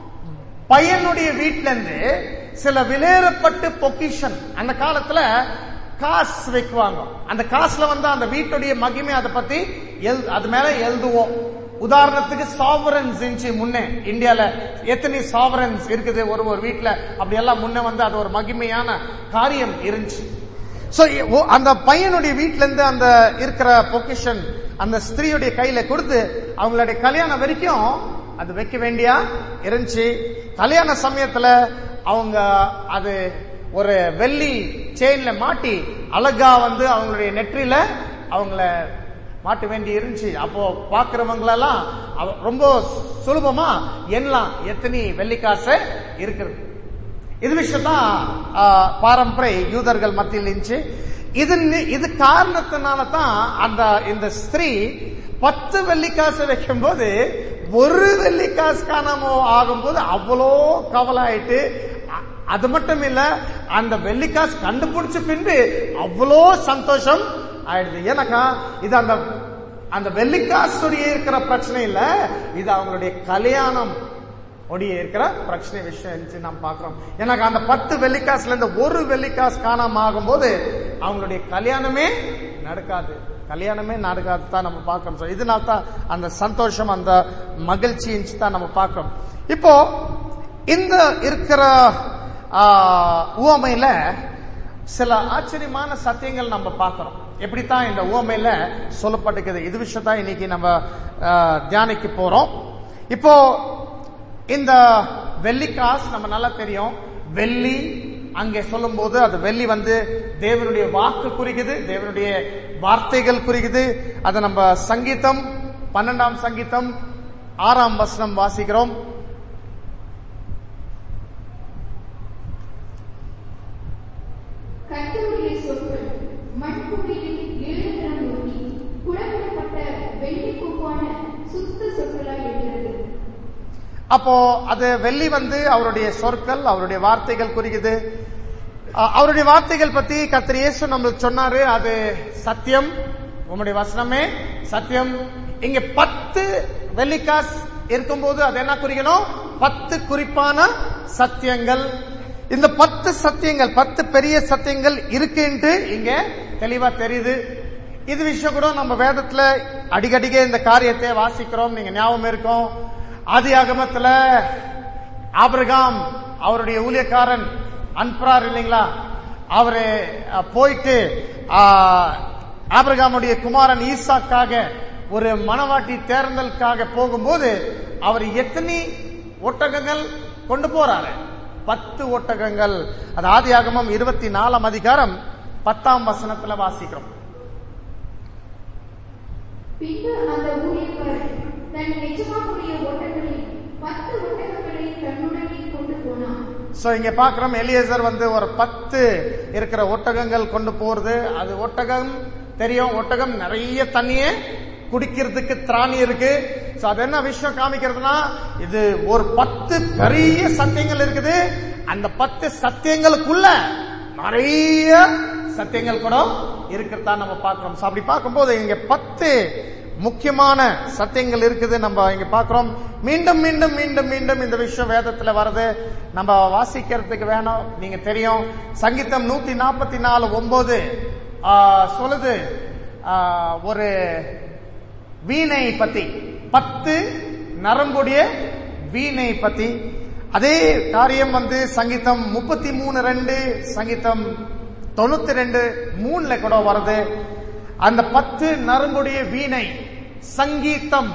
பையனுடைய வீட்ல இருந்து சில விலையேறப்பட்டு பொக்கிஷன் அந்த காலத்துல காசு வைக்குவாங்க அந்த காசுல வந்து அந்த வீட்டுடைய மகிமை அதை பத்தி எழு- அது மேல எழுதுவோம் உதாரணத்துக்கு சாவரன்ஸ் இருந்துச்சு முன்னே இந்தியால எத்தனை சாவரன்ஸ் இருக்குது ஒரு ஒரு வீட்ல அப்படி எல்லாம் முன்ன வந்து அது ஒரு மகிமையான காரியம் இருந்துச்சு சோ அந்த பையனுடைய வீட்ல இருந்து அந்த இருக்கிற பொக்கிஷன் அந்த ஸ்திரீயுடைய கையில கொடுத்து அவங்களுடைய கல்யாணம் வரைக்கும் அது வைக்க வேண்டியா இருந்துச்சு கல்யாண சமயத்துல அவங்க அது ஒரு வெள்ளி செயின்ல மாட்டி அழகா வந்து அவங்களுடைய நெற்றியில அவங்கள மாட்ட வேண்டி இருந்துச்சு அப்போ பாக்குறவங்களெல்லாம் அவ- ரொம்ப சுலபமா எண்ணலாம் எத்தனை வெள்ளிக்காசு இருக்குது இது விஷயம்தான் ஆ, பாரம்பரை யூதர்கள் மத்தியில் இருந்துச்சு இது நி- இது காரணத்தினால தான் அந்த இந்த ஸ்திரீ பத்து வெள்ளிக்காசு வைக்கும் போது ஒரு வெள்ளிக்காசு காணாம ஆகும்போது அவ்வளோ கவலை ஆயிட்டு அ- அது மட்டும் இல்ல அந்த வெள்ளிக்காசு கண்டுபிடிச்ச பின்பு அவ்வளோ சந்தோஷம் ஆயிடுது ஏன்னாக்கா இது அந்த அந்த வெள்ளிக்காசுடைய இருக்கிற பிரச்சனை இல்ல இது அவங்களுடைய கல்யாணம் ஒடிய இருக்கிற பிரச்சனை விஷயம் இருந்துச்சு நாம் பார்க்கிறோம் எனக்கு அந்த பத்து வெள்ளிக்காசுல இருந்து ஒரு வெள்ளிக்காசு காணாம ஆகும்போது அவங்களுடைய கல்யாணமே நடக்காது கல்யாணமே நடக்காது தான் நம்ம பார்க்கிறோம் So, இதனால தான் அந்த சந்தோஷம் அந்த மகிழ்ச்சி இருந்துச்சு தான் நம்ம பார்க்கிறோம் இப்போ இந்த இருக்கிற ஆ, உவமையில சில ஆச்சரியமான சத்தியங்கள் நம்ம பார்க்கிறோம் எப்படித்தான் இந்த உவமையில சொல்லப்பட்டிருக்குது இது விஷயத்தான் இன்னைக்கு நம்ம ஆ, தியானிக்க போறோம் இப்போ இந்த வெள்ளிக்காசு நம்ம நல்லா தெரியும் வெள்ளி அங்கே சொல்லும்போது அது வெள்ளி வந்து தேவனுடைய வாக்கு குறிக்குது தேவனுடைய வார்த்தைகள் குறிக்குது அதை நம்ம சங்கீதம் பன்னெண்டாம் சங்கீதம் ஆறாம் வசனம் வாசிக்கிறோம் கர்த்தருடைய சொற்கள் மண்புகையில் ஏழு தரம் நோக்கி குழப்பிடப்பட்ட வெள்ளி பூவான சுத்த சொற்களாய் இருக்கிறது அப்போ அது வெள்ளி வந்து அவருடைய சொற்கள் அவருடைய வார்த்தைகள் குறிக்குது அ- அவருடைய வார்த்தைகள் பத்தி கர்த்தர் இயேசு நம்மளுக்கு சொன்னாரு அது சத்தியம் உம்முடைய வசனமே சத்தியம் இங்க பத்து வெள்ளிக்காஸ் இருக்கும்போது அது என்ன குறிக்கணும் பத்து குறிப்பான சத்தியங்கள் இந்த பத்து சத்தியங்கள் பத்து பெரிய சத்தியங்கள் இருக்குன்ட்டு இங்க தெளிவா தெரியுது இது விஷயம் கூட நம்ம வேதத்துல அடிக்கடிக்க இந்த காரியத்தை வாசிக்கிறோம் நீங்க ஞாபகம் இருக்கும் ஆதி ஆகமத்துல ஆபிரகாம் அவருடைய ஊழியக்காரன் அன்புறார் இல்லைங்களா அவரு அஹ், போயிட்டு ஆஹ், ஆபிரகாமுடைய குமாரன் ஈசாக்காக ஒரு மணவாட்டி தேர்ந்தலுக்காக போகும்போது அவர் எத்தனை ஒட்டகங்கள் கொண்டு போறாரு பத்து ஒட்டகங்கள் அது ஆதி ஆகமம் இருபத்தி நாலாம் அதிகாரம் பத்தாம் வசனத்துல வாசிக்கிறோம் பின்பு அந்த ஊழியக்காரன் தன் எஜமானுடைய ஓட்டங்களில் பத்து ஒட்டகங்களை தன்னுடனே கொண்டு போனான் சோ இங்க பாக்குறோம் எலியேசர் வந்து ஒரு பத்து இருக்கிற ஒட்டகங்கள் கொண்டு போறது அது ஒட்டகம் தெரியும் ஒட்டகம் நிறைய தண்ணிய குடிக்கிறதுக்கு திராணி இருக்கு சோ அது என்ன விஷயம் காமிக்கிறதுனா இது ஒரு பத்து பெரிய சத்தியங்கள் இருக்குது அந்த பத்து சத்தியங்களுக்குள்ள நிறைய சத்தியங்கள் கூட இருக்கிறதா நம்ம பார்க்கிறோம் So, அப்படி பார்க்கும்போது இங்க பத்து முக்கியமான சத்தியங்கள் இருக்குது நம்ம இங்க பார்க்கிறோம் மீண்டும் மீண்டும் மீண்டும் மீண்டும் இந்த விஷயம் வேதத்துல வருது நம்ம வாசிக்கிறதுக்கு வேணும் நீங்க தெரியும் சங்கீதம் நூத்தி நாற்பத்தி நாலு ஒன்பது சொல்லுது ஆ, ஒரு வீணை பத்தி பத்து நரம்புடைய வீணை பத்தி அதே காரியம் வந்து சங்கீதம் முப்பத்தி மூணு ரெண்டு சங்கீதம் தொண்ணூத்தி ரெண்டு மூணுல கூட வருது அந்த பத்து நரம்புடைய வீணை சங்கீதம்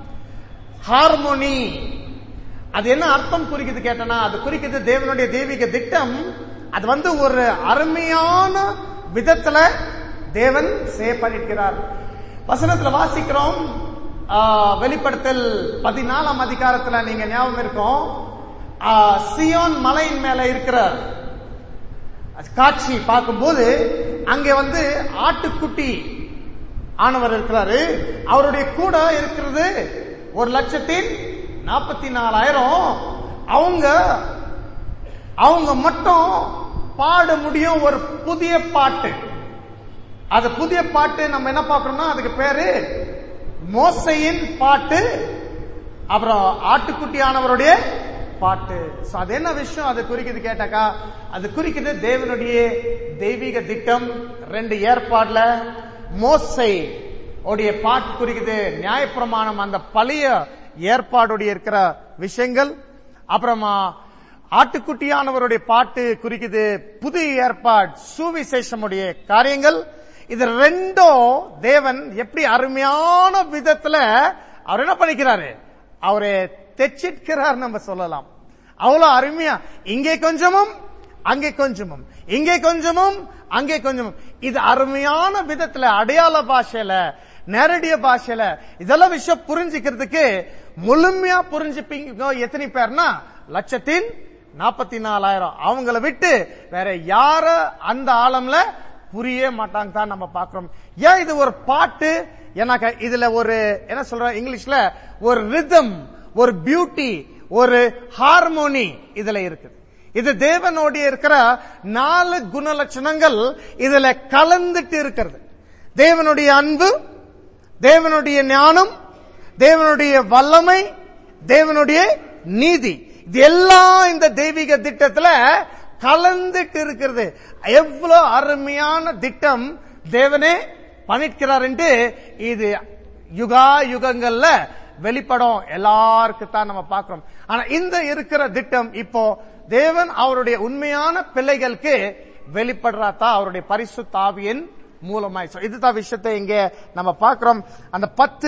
ஹார்மோனி அது என்ன அர்த்தம் குறிக்குது கேட்டனா அது குறிக்குது தேவனுடைய தெய்வீக திட்டம் அது வந்து ஒரு அருமையான விதத்துல தேவன் செய்யப்பட்டிருக்கிறார் வசனத்துல வாசிக்கிறோம் ஆ, வெளிப்படுத்தல் பதினாலாம் அதிகாரத்துல நீங்க ஞாபகம் இருக்கும் ஆ, சியோன் மலையின் மேல இருக்கிற காட்சி பார்க்கும்போது அங்கே வந்து ஆட்டுக்குட்டி ஆனவர் இருக்கிறாரு அவருடைய கூட இருக்கிறது ஒரு லட்சத்தின் நாற்பத்தி நாலாயிரம் அவங்க அவங்க மட்டும் பாட முடியும் ஒரு புதிய பாட்டு அது புதிய பாட்டு நம்ம என்ன பார்க்கறோம்னா அதுக்கு பேரு மோசையின் பாட்டு அப்புறம் ஆட்டுக்குட்டியானவருடைய பாட்டு So, அது என்ன விஷயம் அது குறிக்குது கேட்டாக்கா அது குறிக்குது தேவனுடைய தெய்வீக திட்டம் ரெண்டு ஏற்பாடுல மோசை உடைய பாட்டு குறிக்குது நியாயப்பிரமாணம் அந்த பழைய ஏற்பாடுடைய இருக்கிற விஷயங்கள் அப்புறமா ஆட்டுக்குட்டியானவருடைய பாட்டு குறிக்குது புதிய ஏற்பாடு சுவிசேஷமுடைய காரியங்கள் இது ரெண்டும் தேவன் எப்படி அருமையான விதத்துல அவர் என்ன பண்ணிக்கிறாரு அவரை தெச்சிட்கிறார் நம்ம சொல்லலாம் அவ்வளவு அருமையா இங்கே கொஞ்சமும் அங்கே கொஞ்சமும் இங்கே கொஞ்சமும் அங்கே கொஞ்சமும் இது அருமையான விதத்துல அடையாள பாஷையில நேரடிய பாஷையில இதெல்லாம் விஷயம் புரிஞ்சுக்கிறதுக்கு முழுமையா புரிஞ்சுப்பீங்க எத்தனை பேர்னா லட்சத்தின் நாற்பத்தி நாலாயிரம் அவங்கள விட்டு வேற யார அந்த ஆழம்ல புரிய மாட்டாங்க தான் நம்ம பாக்குறோம் ஏன் இது ஒரு பாட்டு எனக்கு இதுல ஒரு என்ன சொல்ற இங்கிலீஷ்ல ஒரு ரிதம் ஒரு பியூட்டி ஒரு ஹார்மோனி இதுல இருக்குது இது தேவனோடைய இருக்கிற நாலு குணலட்சணங்கள் இதுல கலந்துட்டு இருக்கிறது தேவனுடைய அன்பு தேவனுடைய ஞானம் தேவனுடைய வல்லமை தேவனுடைய நீதி இது எல்லாம் இந்த தெய்வீக திட்டத்துல கலந்துட்டு இருக்கிறது எவ்வளவு அருமையான திட்டம் தேவனே பண்ணிக்கிறார் இது யுகா யுகங்கள்ல வெளிப்படும் எல்லாருக்கும் தான் நம்ம பார்க்கிறோம் ஆனா இந்த இருக்கிற திட்டம் இப்போ தேவன் அவருடைய உண்மையான பிள்ளைகளுக்கு வெளிப்படுறாத்தா அவருடைய பரிசுத்த ஆவியின் மூலமாய் So, இதுதான் விஷயத்தை இங்க நம்ம பார்க்கிறோம் அந்த பத்து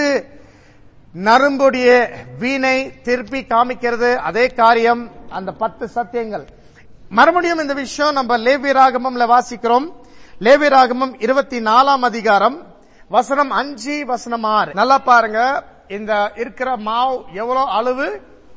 நரும்புடைய வீணை திருப்பி காமிக்கிறது அதே காரியம் அந்த பத்து சத்தியங்கள் மறுபடியும் இந்த விஷயம் நம்ம லேவி ராகமம்ல வாசிக்கிறோம் லேவி ராகமம் இருபத்தி நாலாம் அதிகாரம் வசனம் அஞ்சு வசனம் ஆறு நல்லா பாருங்க இந்த இருக்கிற மாவு எவ்வளவு அளவு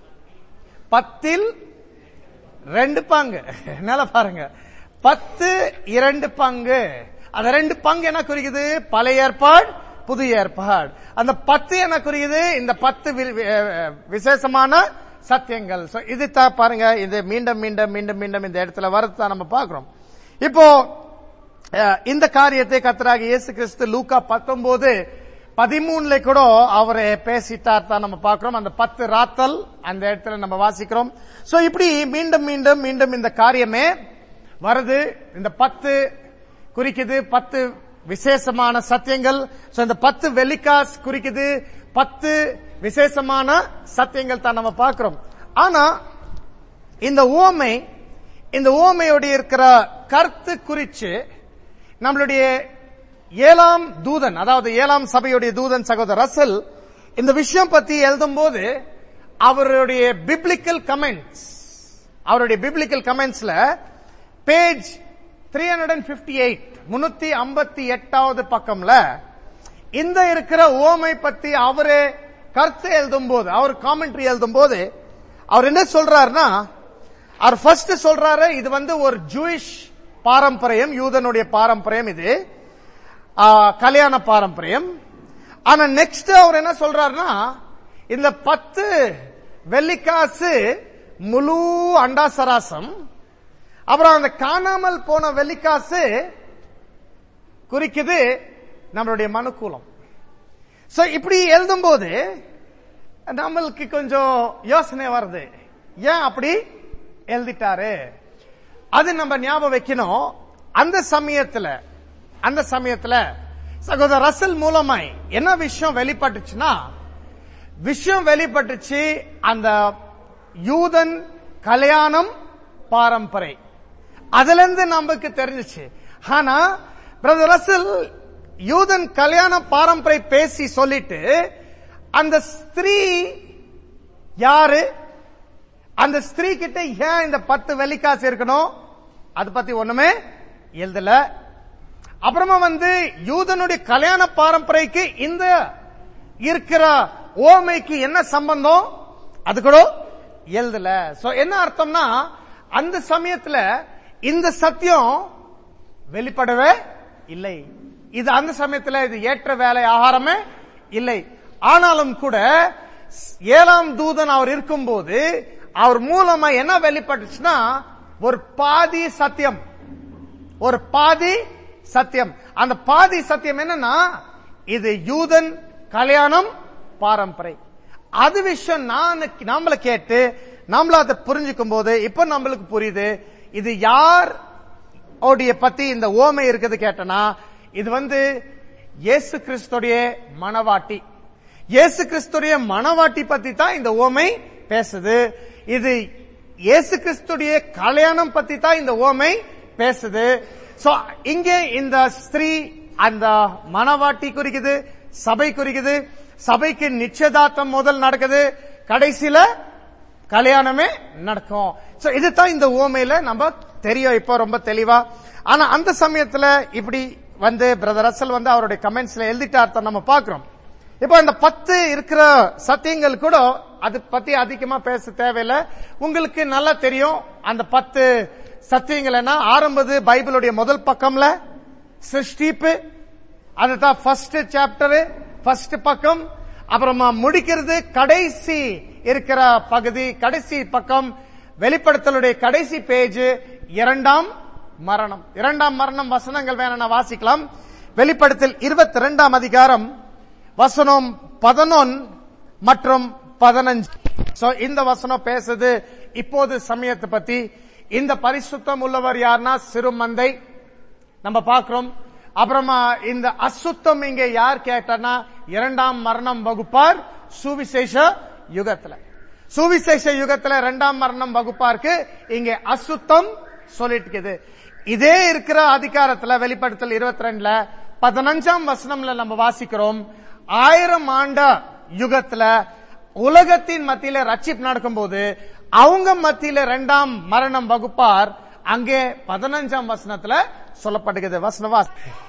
பத்தில் ரெண்டு பங்கு நல்லா பாருங்க பத்து இரண்டு பங்கு அந்த ரெண்டு பங்கு என்ன குறிக்குது பழைய ஏற்பாடு புது ஏற்பாடு அந்த பத்து என்ன குறிக்குது இந்த பத்து வி- வி- அஹ் விசேஷமான சத்தியங்கள் So, இது தான் பாருங்க இது மீண்டும் மீண்டும் மீண்டும் மீண்டும் இந்த இடத்துல வரது நம்ம பார்க்கிறோம் இப்போ அஹ், இந்த காரியத்தை கத்தராக இயேசு கிறிஸ்து லூக்கா பத்தொன்பது பதிமூணுல கூட அவரை பேசிட்டார் தான் நம்ம பார்க்கிறோம் அந்த பத்து ராத்தல் அந்த இடத்துல நம்ம வாசிக்கிறோம் சோ இப்படி மீண்டும் மீண்டும் மீண்டும் இந்த காரியமே வருது இந்த பத்து குறிக்குது பத்து விசேஷமான சத்தியங்கள் சோ இந்த பத்து வெள்ளிக்காஸ் குறிக்குது பத்து விசேஷமான சத்தியங்கள் தான் நம்ம பார்க்கிறோம் ஆனா இந்த ஓமை இந்த ஓமையோடைய இருக்கிற கருத்து குறிச்சு நம்மளுடைய ஏழாம் தூதன் அதாவது ஏழாம் சபையுடைய தூதன் சகோதரர் ரசல் இந்த விஷயம் பத்தி எழுதும்போது அவருடைய பிப்ளிக்கல் கமெண்ட்ஸ் அவருடைய பிப்ளிக்கல் கமெண்ட்ஸ்ல page three hundred and fifty eight முன்னூத்தி ஐம்பத்தி எட்டாவது பக்கம்ல இந்த இருக்கிற ஓமை பத்தி அவரே கருத்து எழுதும் போது அவர் காமெண்ட்ரி எழுதும் போது அவர் என்ன சொல்றாருன்னா அவர் ஃபர்ஸ்ட் சொல்றாரு இது வந்து ஒரு ஜூயிஷ் பாரம்பரியம் யூதனுடைய பாரம்பரியம் இது ஆ, கல்யாண பாரம்பரியம் ஆனா நெக்ஸ்ட் அவர் என்ன சொல்றாருன்னா இந்த பத்து வெள்ளிக்காசு முழு அண்டாசராசம் அப்புறம் அந்த காணாமல் போன வெள்ளிக்காசு குறிக்குது நம்மளுடைய மனுக்கூலம் சோ இப்படி எழுதும்போது நம்மளுக்கு கொஞ்சம் யோசனை வருது ஏன் அப்படி எழுதிட்டாரு அது நம்ம ஞாபகம் வைக்கணும் அந்த சமயத்துல அந்த சமயத்துல சகோதரர் ரசல் மூலமாய் என்ன விஷயம் வெளிப்பட்டுச்சுன்னா விஷயம் வெளிப்பட்டுச்சு அந்த யூதன் கல்யாணம் பாரம்பரை அதுல இருந்து நமக்கு தெரிஞ்சிச்சு ஆனா பிரதர் ரசல் யூதன் கல்யாண பாரம்பரை பேசி சொல்லிட்டு அந்த ஸ்திரீ யாரு அந்த ஸ்திரீ கிட்ட ஏன் இந்த பத்து வெள்ளிக்காசு இருக்கணும் அது பத்தி ஒண்ணுமே எழுதல அப்புறமா வந்து யூதனுடைய கல்யாண பாரம்பரைக்கு இந்த இருக்கிற ஓமைக்கு என்ன சம்பந்தம் அது கூட எழுதல சோ என்ன அர்த்தம்னா அந்த சமயத்துல இந்த சத்தியம் வெளிப்படவே இல்லை இது அந்த சமயத்துல இது ஏற்ற வேலை ஆகாரமே இல்லை ஆனாலும் கூட ஏழாம் தூதன் அவர் இருக்கும்போது அவர் மூலமா என்ன வெளிப்பட்டுச்சுன்னா ஒரு பாதி சத்தியம் ஒரு பாதி சத்தியம் அந்த பாதி சத்தியம் என்னன்னா இது யூதன் கல்யாணம் பாரம்பரை அது விஷயம் நான் நம்மள கேட்டு நம்மள அதை புரிஞ்சுக்கும் போது இப்ப நம்மளுக்கு புரியுது இது யார் ஓடிய பத்தி இந்த ஓமை இருக்குது கேட்டனா இது வந்து இயேசு கிறிஸ்துடைய மணவாட்டி இயேசு கிறிஸ்துடைய மணவாட்டி பத்தி தான் இந்த ஓமை பேசுது இது இயேசு கிறிஸ்துடைய கல்யாணம் பத்தி தான் இந்த ஓமை பேசுது சோ இங்கே இந்த ஸ்திரீ அந்த மணவாட்டி குறிக்குது சபை குறிக்குது சபைக்கு நிச்சயதார்த்தம் முதல் நடக்குது கடைசியில கல்யாணமே நடக்கும் சோ இதுதான் இந்த ஓமையில நம்ம தெரியும் இப்போ ரொம்ப தெளிவா ஆனா அந்த சமயத்துல இப்படி வந்து பிரதர் ரசல் வந்து அவருடைய கமெண்ட்ஸ்ல எழுதிட்டார் நம்ம பாக்குறோம் இப்போ இந்த பத்து இருக்கிற சத்தியங்கள் கூட அது பத்தி அதிகமா பேச தேவையில்லை உங்களுக்கு நல்லா தெரியும் அந்த பத்து சத்தியங்கள் என்ன ஆரம்பது பைபிளுடைய முதல் பக்கம்ல சிருஷ்டிப்பு அதுதான் ஃபர்ஸ்ட் சாப்டர் ஃபர்ஸ்ட் பக்கம் அப்புறமா முடிக்கிறது கடைசி இருக்கிற பகுதி கடைசி பக்கம் வெளிப்படுத்தலுடைய கடைசி பேஜ் இரண்டாம் மரணம் இரண்டாம் மரணம் வசனங்கள் வேணா வாசிக்கலாம் வெளிப்படுத்தல் இருபத்தி ரெண்டாம் அதிகாரம் வசனம் பதினொன் மற்றும் பதினஞ்சு சோ இந்த வசனம் பேசுது இப்போது சமயத்தை பத்தி இந்த பரிசுத்தம் உள்ளவர் யாருன்னா சிறு மந்தை நம்ம பார்க்கிறோம் அப்புறமா இந்த அசுத்தம் இங்க யார் கேட்டனா இரண்டாம் மரணம் வகுப்பார் சுவிசேஷ யுகத்துல சுவிசேஷ யுகத்துல இரண்டாம் மரணம் வகுப்பாருக்கு இங்க அசுத்தம் சொல்லிட்டு இருக்குது இதே இருக்கிற அதிகாரத்துல வெளிப்படுத்தல் இருபத்தி ரெண்டுல பதினஞ்சாம் வசனம்ல நம்ம வாசிக்கிறோம் ஆயிரம் ஆண்ட யுகத்துல உலகத்தின் மத்தியில ரட்சிப்பு நடக்கும்போது அவங்க மத்தியில இரண்டாம் மரணம் வகுப்பார் அங்கே பதினஞ்சாம் வசனத்துல சொல்லப்படுகிறது வசனவா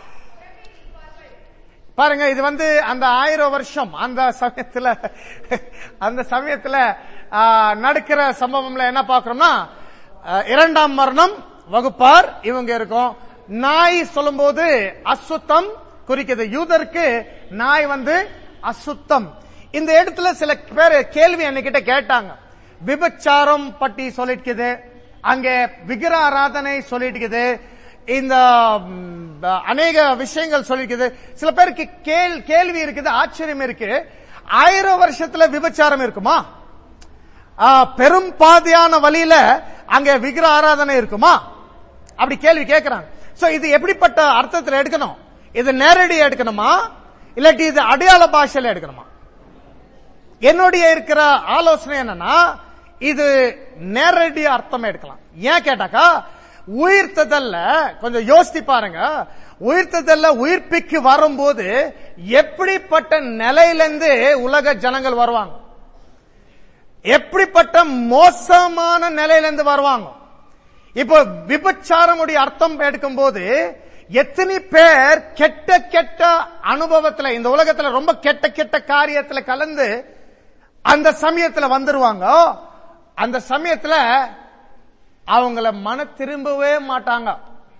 பாருங்க இது வந்து அந்த ஆயிரம் வருஷம் அந்த சமயத்துல அந்த சமயத்துல ஆ, நடக்கிற சம்பவம்ல என்ன பாக்குறோம்னா ஆ, இரண்டாம் மரணம் வகுப்பார் இவங்க இருக்கும் நாய் சொல்லும்போது அசுத்தம் குறிக்கிறது யூதருக்கு நாய் வந்து அசுத்தம் இந்த இடத்துல சில பேர் கேள்வி என்கிட்ட கேட்டாங்க விபச்சாரம் பட்டி சொல்லிட்டு அங்கே விக்கிர ஆராதனை சொல்லிட்டு இந்த ம், அநேக விஷயங்கள் சொல்லிருக்குது சில பேருக்கு கேள் கேள்வி இருக்குது ஆச்சரியம் இருக்கு ஆயிரம் வருஷத்துல விபச்சாரம் இருக்குமா ஆ, பெரும் பாதியான வழியில அங்க விக்கிர ஆராதனை இருக்குமா அப்படி கேள்வி கேட்கிறாங்க சோ இது எப்படிப்பட்ட அர்த்தத்தில் எடுக்கணும் இது நேரடியா எடுக்கணுமா இல்லாட்டி இது அடையாள பாஷையில எடுக்கணுமா என்னுடைய இருக்கிற ஆலோசனை என்னன்னா இது நேரடி அர்த்தம் எடுக்கலாம் ஏன் கேட்டாக்கா உயிர்த்ததல்ல கொஞ்சம் யோசித்து பாருங்க உயிர்த்ததல்ல உயிர்ப்பிக்கு வரும்போது எப்படிப்பட்ட நிலையிலிருந்து உலக ஜனங்கள் வருவாங்க எப்படிப்பட்ட மோசமான நிலையிலிருந்து வருவாங்க இப்போ விபச்சாரமுடைய அர்த்தம் எடுக்கும்போது எத்தனை பேர் கெட்ட கெட்ட அனுபவத்துல இந்த உலகத்துல ரொம்ப கெட்ட கெட்ட காரியத்துல கலந்து அந்த சமயத்துல வந்துருவாங்க அந்த சமயத்துல அவங்கள மன திரும்பவே மாட்டாங்க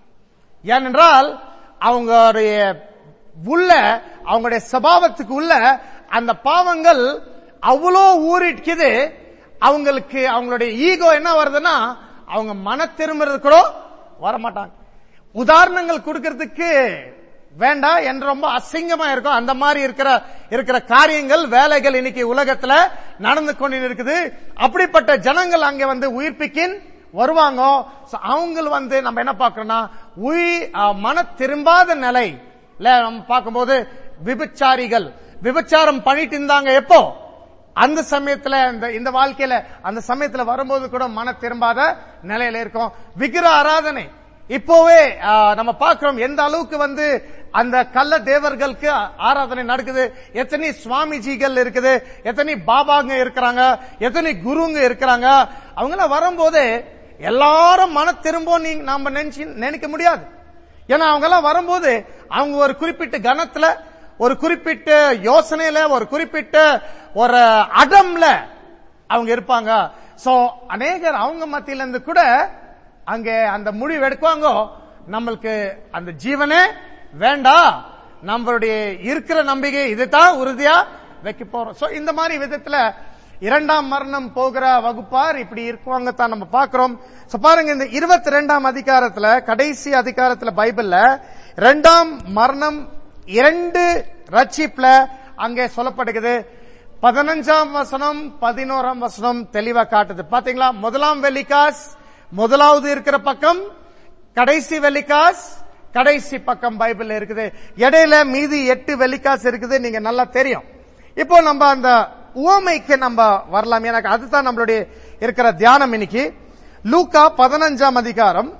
ஏனென்றால் அவங்களுடைய உள்ள அவங்களுடைய சபாவத்துக்கு உள்ள அந்த பாவங்கள் அவ்வளோ ஊறிக்குது அவங்களுக்கு அவங்களுடைய ஈகோ என்ன வருதுன்னா அவங்க மன திரும்புறது கூட வரமாட்டாங்க உதாரணங்கள் கொடுக்கறதுக்கு வேண்டாம் என்று ரொம்ப அசிங்கமா இருக்கும் அந்த மாதிரி இருக்கிற இருக்கிற காரியங்கள் வேலைகள் இன்னைக்கு உலகத்துல நடந்து கொண்டு இருக்குது அப்படிப்பட்ட ஜனங்கள் அங்க வந்து உயிர்ப்பிக்கின் வருவாங்க So, அவங்க வந்து நம்ம என்ன பார்க்கறோம்னா உயிர் அஹ், மன திரும்பாத நிலை இல்ல நம்ம பார்க்கும்போது விபச்சாரிகள் விபச்சாரம் பண்ணிட்டு இருந்தாங்க எப்போ அந்த சமயத்துல இந்த இந்த வாழ்க்கையில அந்த சமயத்துல வரும்போது கூட மன திரும்பாத நிலையில இருக்கும் விக்கிர ஆராதனை இப்போவே ஆ, நம்ம பார்க்கிறோம் எந்த அளவுக்கு வந்து அந்த கள்ள தேவர்களுக்கு ஆராதனை நடக்குது எத்தனை சுவாமிஜிகள் இருக்குது எத்தனை பாபாங்க இருக்கிறாங்க எத்தனை குருங்க இருக்கிறாங்க அவங்கள வரும்போது எல்லாரும் மன திரும்பவும் நீங்க நாம நினைச்சு நினைக்க முடியாது ஏன்னா அவங்க எல்லாம் வரும்போது அவங்க ஒரு குறிப்பிட்ட கணத்துல ஒரு குறிப்பிட்ட யோசனையில ஒரு குறிப்பிட்ட ஒரு அடம்ல அவங்க இருப்பாங்க சோ அநேகர் அவங்க மத்தியில இருந்து கூட அங்க அந்த முடிவு எடுக்குவாங்க நம்மளுக்கு அந்த ஜீவனே வேண்டாம் நம்மளுடைய இருக்கிற நம்பிக்கை இதுதான் உறுதியா வைக்க போறோம் சோ இந்த மாதிரி விதத்துல இரண்டாம் மரணம் போகிற வகுப்பார் இப்படி இருக்குவாங்க தான் நம்ம பார்க்கிறோம் சோ பாருங்க இந்த இருபத்தி ரெண்டாம் அதிகாரத்துல கடைசி அதிகாரத்துல பைபிள்ல இரண்டாம் மரணம் இரண்டு ரட்சிப்ல அங்கே சொல்லப்படுகிறது பதினஞ்சாம் வசனம் பதினோராம் வசனம் தெளிவா காட்டுது பாத்தீங்களா முதலாம் வெள்ளிக்காஸ் முதலாவது இருக்கிற பக்கம் கடைசி வெள்ளிக்காஸ் கடைசி பக்கம் பைபிள் இருக்குது இடையில மீதி எட்டு வெள்ளிக்காசு இருக்குது நீங்க நல்லா தெரியும் இப்போ நம்ம அந்த உவமைக்கு நம்ம வரலாம் எனக்கு அதுதான் நம்மளுடைய இருக்கிற தியானம் இன்னைக்கு லூக்கா பதினஞ்சாம் அதிகாரம்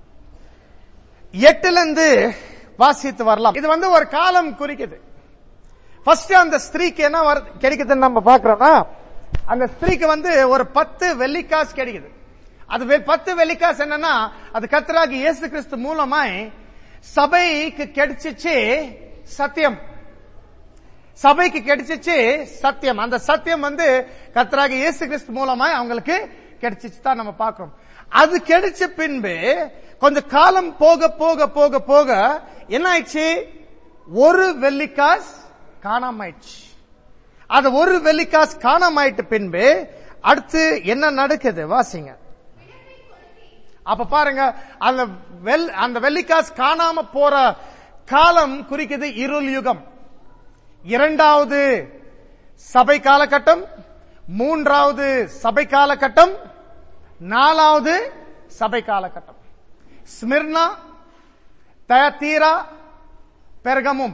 எட்டுல இருந்து வாசித்து வரலாம் இது வந்து ஒரு காலம் குறிக்குது ஃபர்ஸ்ட் அந்த ஸ்திரீக்கு என்ன வரு- கிடைக்குதுன்னு நம்ம பாக்குறோம்னா அந்த ஸ்திரீக்கு வந்து ஒரு பத்து வெள்ளிக்காசு கிடைக்குது அது வெ- பத்து வெள்ளிக்காசு என்னன்னா அது கத்தராகி இயேசு கிறிஸ்து மூலமாய் சபைக்கு கிடைச்சிச்சு சத்தியம் சபைக்கு கிடைச்சிச்சு சத்தியம் அந்த சத்தியம் வந்து கத்தராகி இயேசு கிறிஸ்து மூலமாய் அவங்களுக்கு கிடைச்சிச்சு தான் நம்ம பார்க்கிறோம் அது கிடைச்ச பின்பு கொஞ்சம் காலம் போக போக போக போக என்ன ஆயிடுச்சு ஒரு வெள்ளிக்காஸ் காணாம ஆயிடுச்சு அது ஒரு வெள்ளிக்காஸ் காணாம ஆயிட்ட பின்பு அடுத்து என்ன நடக்குது வாசிங்க அப்ப பாருங்க அந்த வெள் அந்த வெள்ளிக்காஸ் காணாம போற காலம் குறிக்குது இருள் யுகம் இரண்டாவது சபை காலகட்டம் மூன்றாவது சபை காலகட்டம் நாலாவது சபை காலகட்டம் ஸ்மிர்னா தயத்தீரா பெர்கமும்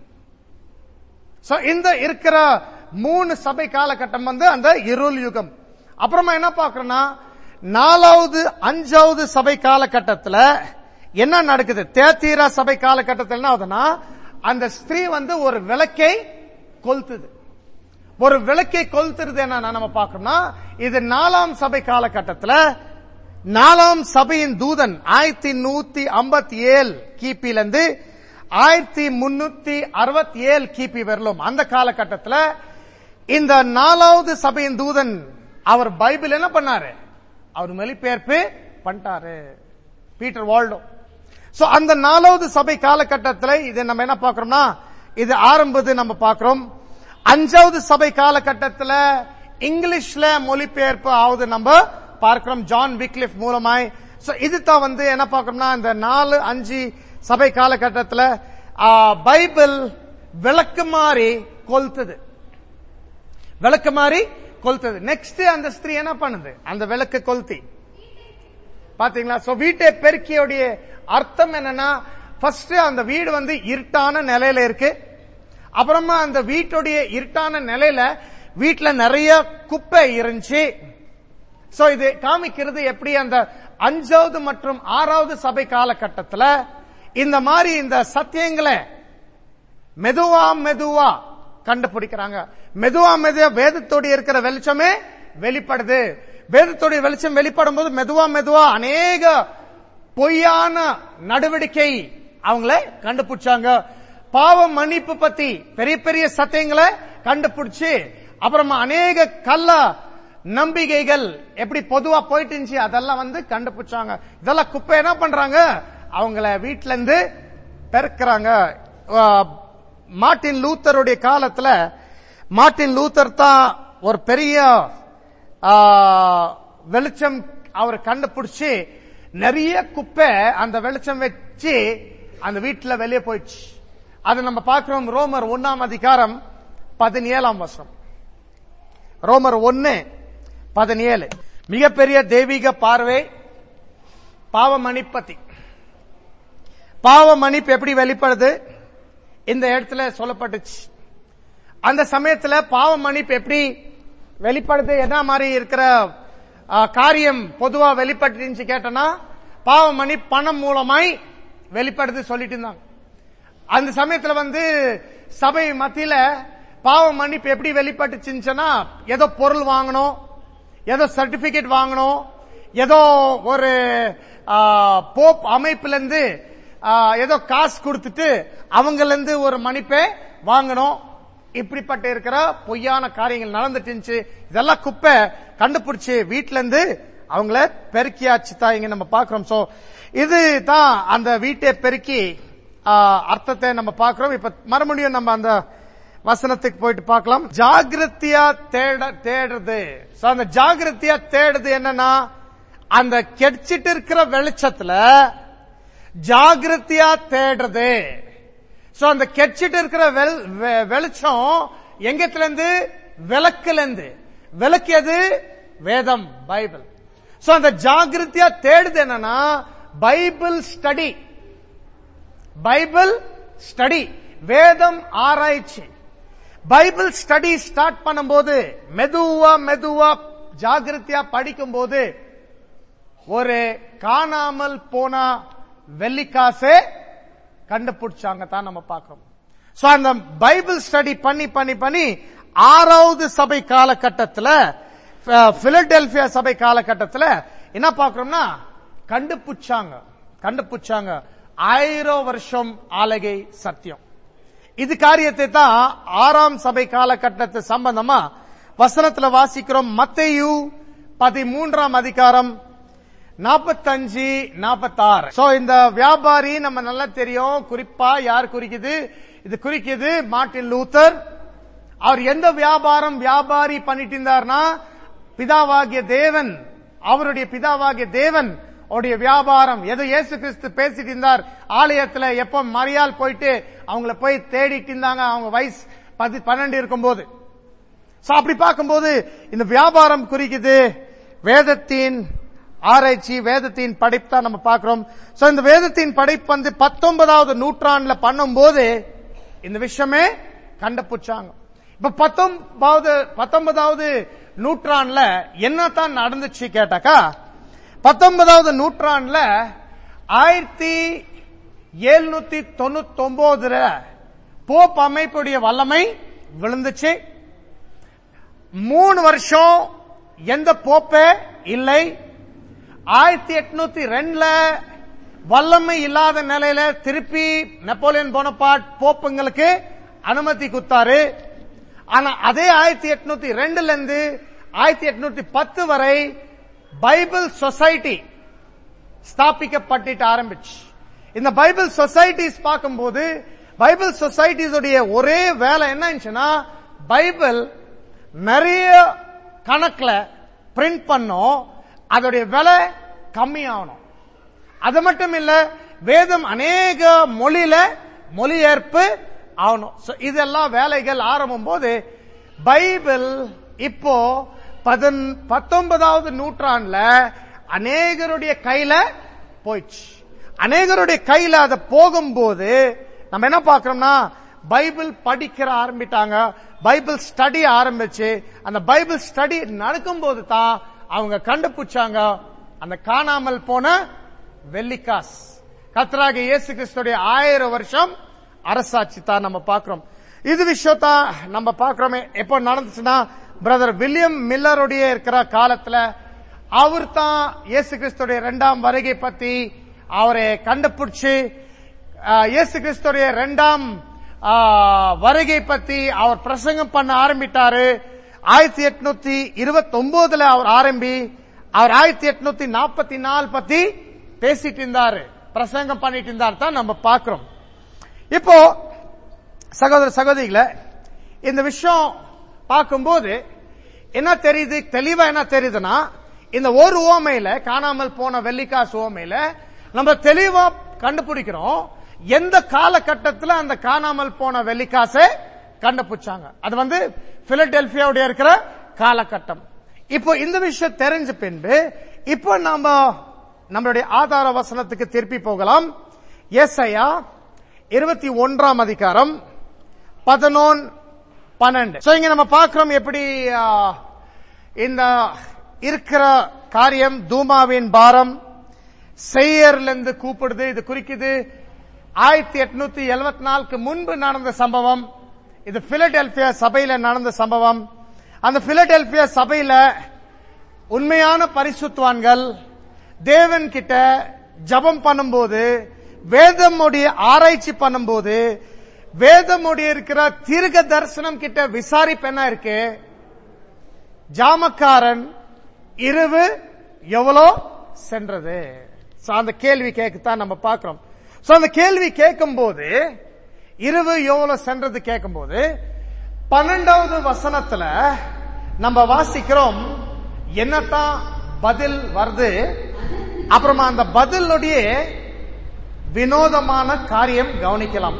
So, இந்த இருக்கிற மூணு சபை காலகட்டம் வந்து அந்த இருள் யுகம் அப்புறமா என்ன பார்க்கறோம்னா நாலாவது அஞ்சாவது சபை காலகட்டத்துல என்ன நடக்குது தேத்தீரா சபை காலகட்டத்தில் என்ன ஆகுதுன்னா அந்த ஸ்திரீ வந்து ஒரு விளக்கை கொளுத்துது ஒரு விளக்கை கொளுத்துறது என்ன நம்ம பார்க்கறோம்னா இது நாலாம் சபை காலகட்டத்துல நாலாம் சபையின் தூதன் ஆயிரத்தி நூத்தி ஐம்பத்தி ஏழு கிபில இருந்து ஆயிரத்தி முன்னூத்தி அறுபத்தி ஏழு கிபி வரலும் அந்த காலகட்டத்துல இந்த நாலாவது சபையின் தூதன் அவர் பைபிள் என்ன பண்ணாரு அவர் மொழிபெயர்ப்பு பண்ணிட்டாரு பீட்டர் வால்டோ சோ அந்த நாலாவது சபை காலகட்டத்தில் இது நம்ம என்ன பார்க்கிறோம்னா இது ஆரம்பது நம்ம பார்க்கிறோம் அஞ்சாவது சபை காலகட்டத்தில் இங்கிலீஷ்ல மொழிபெயர்ப்பு ஆகுது நம்ம பார்க்கிறோம் ஜான் விக்லிஃப் மூலமாய் சோ இது தான் வந்து என்ன பார்க்கிறோம்னா இந்த நாலு அஞ்சு சபை காலகட்டத்தில் பைபிள் விளக்கு மாறி கொளுத்துது விளக்கு மாறி கொளுத்துது நெக்ஸ்ட் அந்த ஸ்திரீ என்ன பண்ணுது அந்த விளக்கு கொளுத்தி பாத்தீங்களா சோ வீட்டை பெருக்கியோடைய அர்த்தம் என்னன்னா ஃபர்ஸ்ட் அந்த வீடு வந்து இருட்டான நிலையில இருக்கு அப்புறமா அந்த வீட்டுடைய இருட்டான நிலையில வீட்டுல நிறைய குப்பை இருந்துச்சு சோ இது காமிக்கிறது எப்படி அந்த அஞ்சாவது மற்றும் ஆறாவது சபை காலகட்டத்துல இந்த மாதிரி இந்த சத்தியங்களை மெதுவா மெதுவா கண்டுபிடிக்கிறாங்க மெதுவா மெதுவா வேதத்தோடு இருக்கிற வெளிச்சமே வெளிப்படுது வேதத்தோடைய வெளிச்சம் வெளிப்படும் போது மெதுவா மெதுவா அநேக பொய்யான நடவடிக்கை அவங்கள கண்டுபிடிச்சாங்க பாவ மன்னிப்பு பத்தி பெரிய பெரிய சத்தியங்களை கண்டுபிடிச்சு அப்புறமா அநேக கள்ள நம்பிக்கைகள் எப்படி பொதுவா போயிட்டு இருந்துச்சு அதெல்லாம் வந்து கண்டுபிடிச்சாங்க இதெல்லாம் குப்பை என்ன பண்றாங்க அவங்கள வீட்ல இருந்து பெருக்கிறாங்க ஆஹ், மார்ட்டின் லூத்தருடைய காலத்துல மார்ட்டின் லூத்தர் தான் ஒரு பெரிய ஆஹ், வெளிச்சம் அவர் கண்டுபிடிச்சு நிறைய குப்பை அந்த வெளிச்சம் வச்சு அந்த வீட்டுல வெளியே போயிடுச்சு அது நம்ம பார்க்கிறோம் ரோமர் ஒன்னாம் அதிகாரம் பதினேழாம் வருஷம் ரோமர் ஒன்னு பதினேழு மிகப்பெரிய தெய்வீக பார்வை பாவ மன்னிப்பத்தி பாவ மன்னிப்பு எப்படி வெளிப்படுது இந்த இடத்துல சொல்லப்பட்டுச்சு அந்த சமயத்துல பாவ மன்னிப்பு எப்படி வெளிப்படுது என்ன மாதிரி இருக்கிற ஆ, காரியம் பொதுவா வெளிப்பட்டுச்சு கேட்டனா பாவ மன்னிப்பு பணம் மூலமாய் வெளிப்படுது சொல்லிட்டு இருந்தாங்க அந்த சமயத்துல வந்து சபை மத்தியில பாவ மன்னிப்பு எப்படி வெளிப்பட்டுச்சுன்னா ஏதோ பொருள் வாங்கணும் ஏதோ சர்டிபிகேட் வாங்கணும் ஏதோ ஒரு ஆ, போப் அமைப்புல இருந்து ஆ, ஏதோ காசு கொடுத்துட்டு அவங்கள இருந்து ஒரு மன்னிப்பை வாங்கணும் இப்படிப்பட்ட இருக்கிற பொய்யான காரியங்கள் நடந்துட்டு இருந்துச்சு இதெல்லாம் குப்பை கண்டுபிடிச்சு வீட்ல இருந்து அவங்கள பெருக்கியாச்சு தான் இங்க நம்ம பாக்குறோம் சோ இது தான் அந்த வீட்டை பெருக்கி ஆ, அர்த்தத்தை நம்ம பார்க்கிறோம் இப்ப மறுபடியும் நம்ம அந்த வசனத்துக்கு போயிட்டு பார்க்கலாம் ஜாகிரதையா தேட தேடுறது So, அந்த ஜாகிரதையா தேடுது என்னன்னா அந்த கெடிச்சிட்டு இருக்கிற வெளிச்சத்துல ஜாகிரதையா தேடுறது சோ அந்த கெடிச்சிட்டு இருக்கிற வெள்- வெ- வெளிச்சம் எங்கத்துல இருந்து விளக்குல இருந்து விளக்கு எது வேதம் பைபிள் சோ அந்த ஜாகிரதையா தேடுது என்னன்னா பைபிள் ஸ்டடி பைபிள் ஸ்டடி வேதம் ஆராய்ச்சி பைபிள் ஸ்டடி ஸ்டார்ட் பண்ணும்போது மெதுவா மெதுவா ஜாகிரதையா படிக்கும்போது ஒரு காணாமல் போன வெள்ளிக்காசே கண்டுபிடிச்சாங்க தான் நம்ம பார்க்கிறோம் சோ அந்த பைபிள் ஸ்டடி பண்ணி பண்ணி பண்ணி ஆறாவது சபை காலகட்டத்துல பிலடெல்பியா சபை காலகட்டத்துல என்ன பார்க்கிறோம்னா கண்டுபிடிச்சாங்க கண்டுபிடிச்சாங்க ஆயிரம் வருஷம் ஆலகை சத்தியம் இது காரியத்தை தான் ஆறாம் சபை காலகட்டத்து சம்பந்தமா வசனத்துல வாசிக்கிறோம் மத்தேயு பதிமூன்றாம் அதிகாரம் நாற்பத்தஞ்சு நாற்பத்தாறு சோ இந்த வியாபாரி நம்ம நல்லா தெரியும் குறிப்பா யார் குறிக்குது இது குறிக்குது மார்ட்டின் லூத்தர் அவர் எந்த வியாபாரம் வியாபாரி பண்ணிட்டு இருந்தார்னா பிதாவாகிய தேவன் அவருடைய பிதாவாகிய தேவன் அவருடைய வியாபாரம் ஏதோ இயேசு கிறிஸ்து பேசிட்டு இருந்தார் ஆலயத்துல எப்போ மரியாள் போயிட்டு அவங்கள போய் தேடிட்டு இருந்தாங்க அவங்க வயசு பதி பன்னெண்டு இருக்கும்போது சோ அப்படி பார்க்கும்போது இந்த வியாபாரம் குறிக்குது வேதத்தின் ஆராய்ச்சி வேதத்தின் படைப்பு தான் நம்ம பார்க்கிறோம் சோ இந்த வேதத்தின் படைப்பு வந்து பத்தொன்பதாவது நூற்றாண்டுல பண்ணும்போது இந்த விஷயமே கண்டுபிடிச்சாங்க இப்ப பத்தொன்பதாவது பத்தொன்பதாவது நூற்றாண்டுல என்னதான் நடந்துச்சு கேட்டாக்கா பத்தொன்பதாவது நூற்றாண்டுல ஆயிரத்தி எழுநூத்தி தொண்ணூத்தி ஒன்பதுல போப் அமைப்புடைய வல்லமை விழுந்துச்சு மூணு வருஷம் எந்த போப்பே இல்லை ஆயிரத்தி எட்நூத்தி ரெண்டுல வல்லமை இல்லாத நிலையில திருப்பி நெப்போலியன் போனபாட் போப்புங்களுக்கு அனுமதி குத்தாரு ஆனா அதே ஆயிரத்தி எட்நூத்தி ரெண்டுல இருந்து ஆயிரத்தி எட்நூத்தி பத்து வரை பைபிள் சொசைட்டி ஸ்தாபிக்கப்பட்டுட்டு ஆரம்பிச்சு இந்த பைபிள் சொசைட்டிஸ் பார்க்கும்போது பைபிள் சொசைட்டிஸ் உடைய ஒரே வேலை என்ன இருந்துச்சுன்னா பைபிள் நிறைய கணக்குல பிரிண்ட் பண்ணோம் அதோடைய விலை கம்மியாகணும் அது மட்டும் இல்ல வேதம் அநேக மொழியில மொழியேற்பு ஆகணும் So, இதெல்லாம் வேலைகள் ஆரம்பம் போது பைபிள் இப்போ பதின் பத்தொன்பதாவது நூற்றாண்டுல அநேகருடைய கையில போயிடுச்சு அநேகருடைய கையில அது போகும்போது நம்ம என்ன பார்க்கிறோம்னா பைபிள் படிக்கிற ஆரம்பிட்டாங்க பைபிள் ஸ்டடி ஆரம்பிச்சு அந்த பைபிள் ஸ்டடி நடக்கும்போது தான் அவங்க கண்டுபிடிச்சாங்க அந்த காணாமல் போன வெள்ளிக்காஸ் கத்ராக இயேசு கிறிஸ்துடைய ஆயிரம் வருஷம் அரசாட்சி தான் நம்ம பார்க்கிறோம் இது விஷயத்தான் நம்ம பார்க்கிறோமே எப்போ நடந்துச்சுன்னா பிரதர் வில்லியம் மில்லருடைய இருக்கிற காலத்துல அவர் தான் இயேசு கிறிஸ்துடைய இரண்டாம் வருகை பத்தி அவரை கண்டுபிடிச்சு ஆஹ், இயேசு கிறிஸ்துடைய இரண்டாம் ஆஹ், வருகை பத்தி அவர் பிரசங்கம் பண்ண ஆரம்பிட்டாரு ஆயிரத்தி எட்நூத்தி இருபத்தி ஒன்பதுல அவர் ஆரம்பி அவர் ஆயிரத்தி எட்நூத்தி நாற்பத்தி நாலு பத்தி பேசிட்டு இருந்தாரு பிரசங்கம் பண்ணிட்டு இருந்தார் தான் நம்ம பார்க்கிறோம் இப்போ சகோதர சகோதரிகளை இந்த விஷயம் பார்க்கும்போது என்ன தெரியுது தெளிவா என்ன தெரியுதுன்னா இந்த ஒரு ஓமையில காணாமல் போன வெள்ளிக்காசு ஓமையில நம்ம தெளிவா கண்டுபிடிக்கிறோம் எந்த காலகட்டத்தில் அந்த காணாமல் போன வெள்ளிக்காசை கண்டுபிடிச்சாங்க அது வந்து பிலடெல்பியாவுடைய இருக்கிற காலகட்டம் இப்போ இந்த விஷயம் தெரிஞ்ச பின்பு இப்போ நாம நம்மளுடைய ஆதார வசனத்துக்கு திருப்பி போகலாம் எஸ்ஐயா இருபத்தி ஒன்றாம் அதிகாரம் பதினொன் பன்னெண்டு சோ இங்க நம்ம பார்க்கிறோம் எப்படி ஆ, இந்த இருக்கிற காரியம் தூமாவின் பாரம் செய்யர்ல இருந்து கூப்பிடுது இது குறிக்குது ஆயிரத்தி எட்நூத்தி எழுபத்தி நாலுக்கு முன்பு நடந்த சம்பவம் இது பிலடெல்பியா சபையில நடந்த சம்பவம் அந்த பிலடெல்பியா சபையில உண்மையான பரிசுத்தவான்கள் தேவன் கிட்ட ஜபம் பண்ணும்போது வேதமுடைய ஆராய்ச்சி பண்ணும்போது வேதமுடைய இருக்கிற தீர்க்க தரிசனம் கிட்ட விசாரிப்பு என்ன இருக்கு ஜாமக்காரன் இரவு எவ்வளோ சென்றது So, அந்த கேள்வி கேட்கத்தான் நம்ம பார்க்கிறோம் சோ அந்த கேள்வி கேட்கும்போது இரவு எவ்வளவு சென்றது கேட்கும்போது பன்னெண்டாவது வசனத்துல நம்ம வாசிக்கிறோம் என்னத்தான் பதில் வருது அப்புறமா அந்த பதிலுடைய வினோதமான காரியம் கவனிக்கலாம்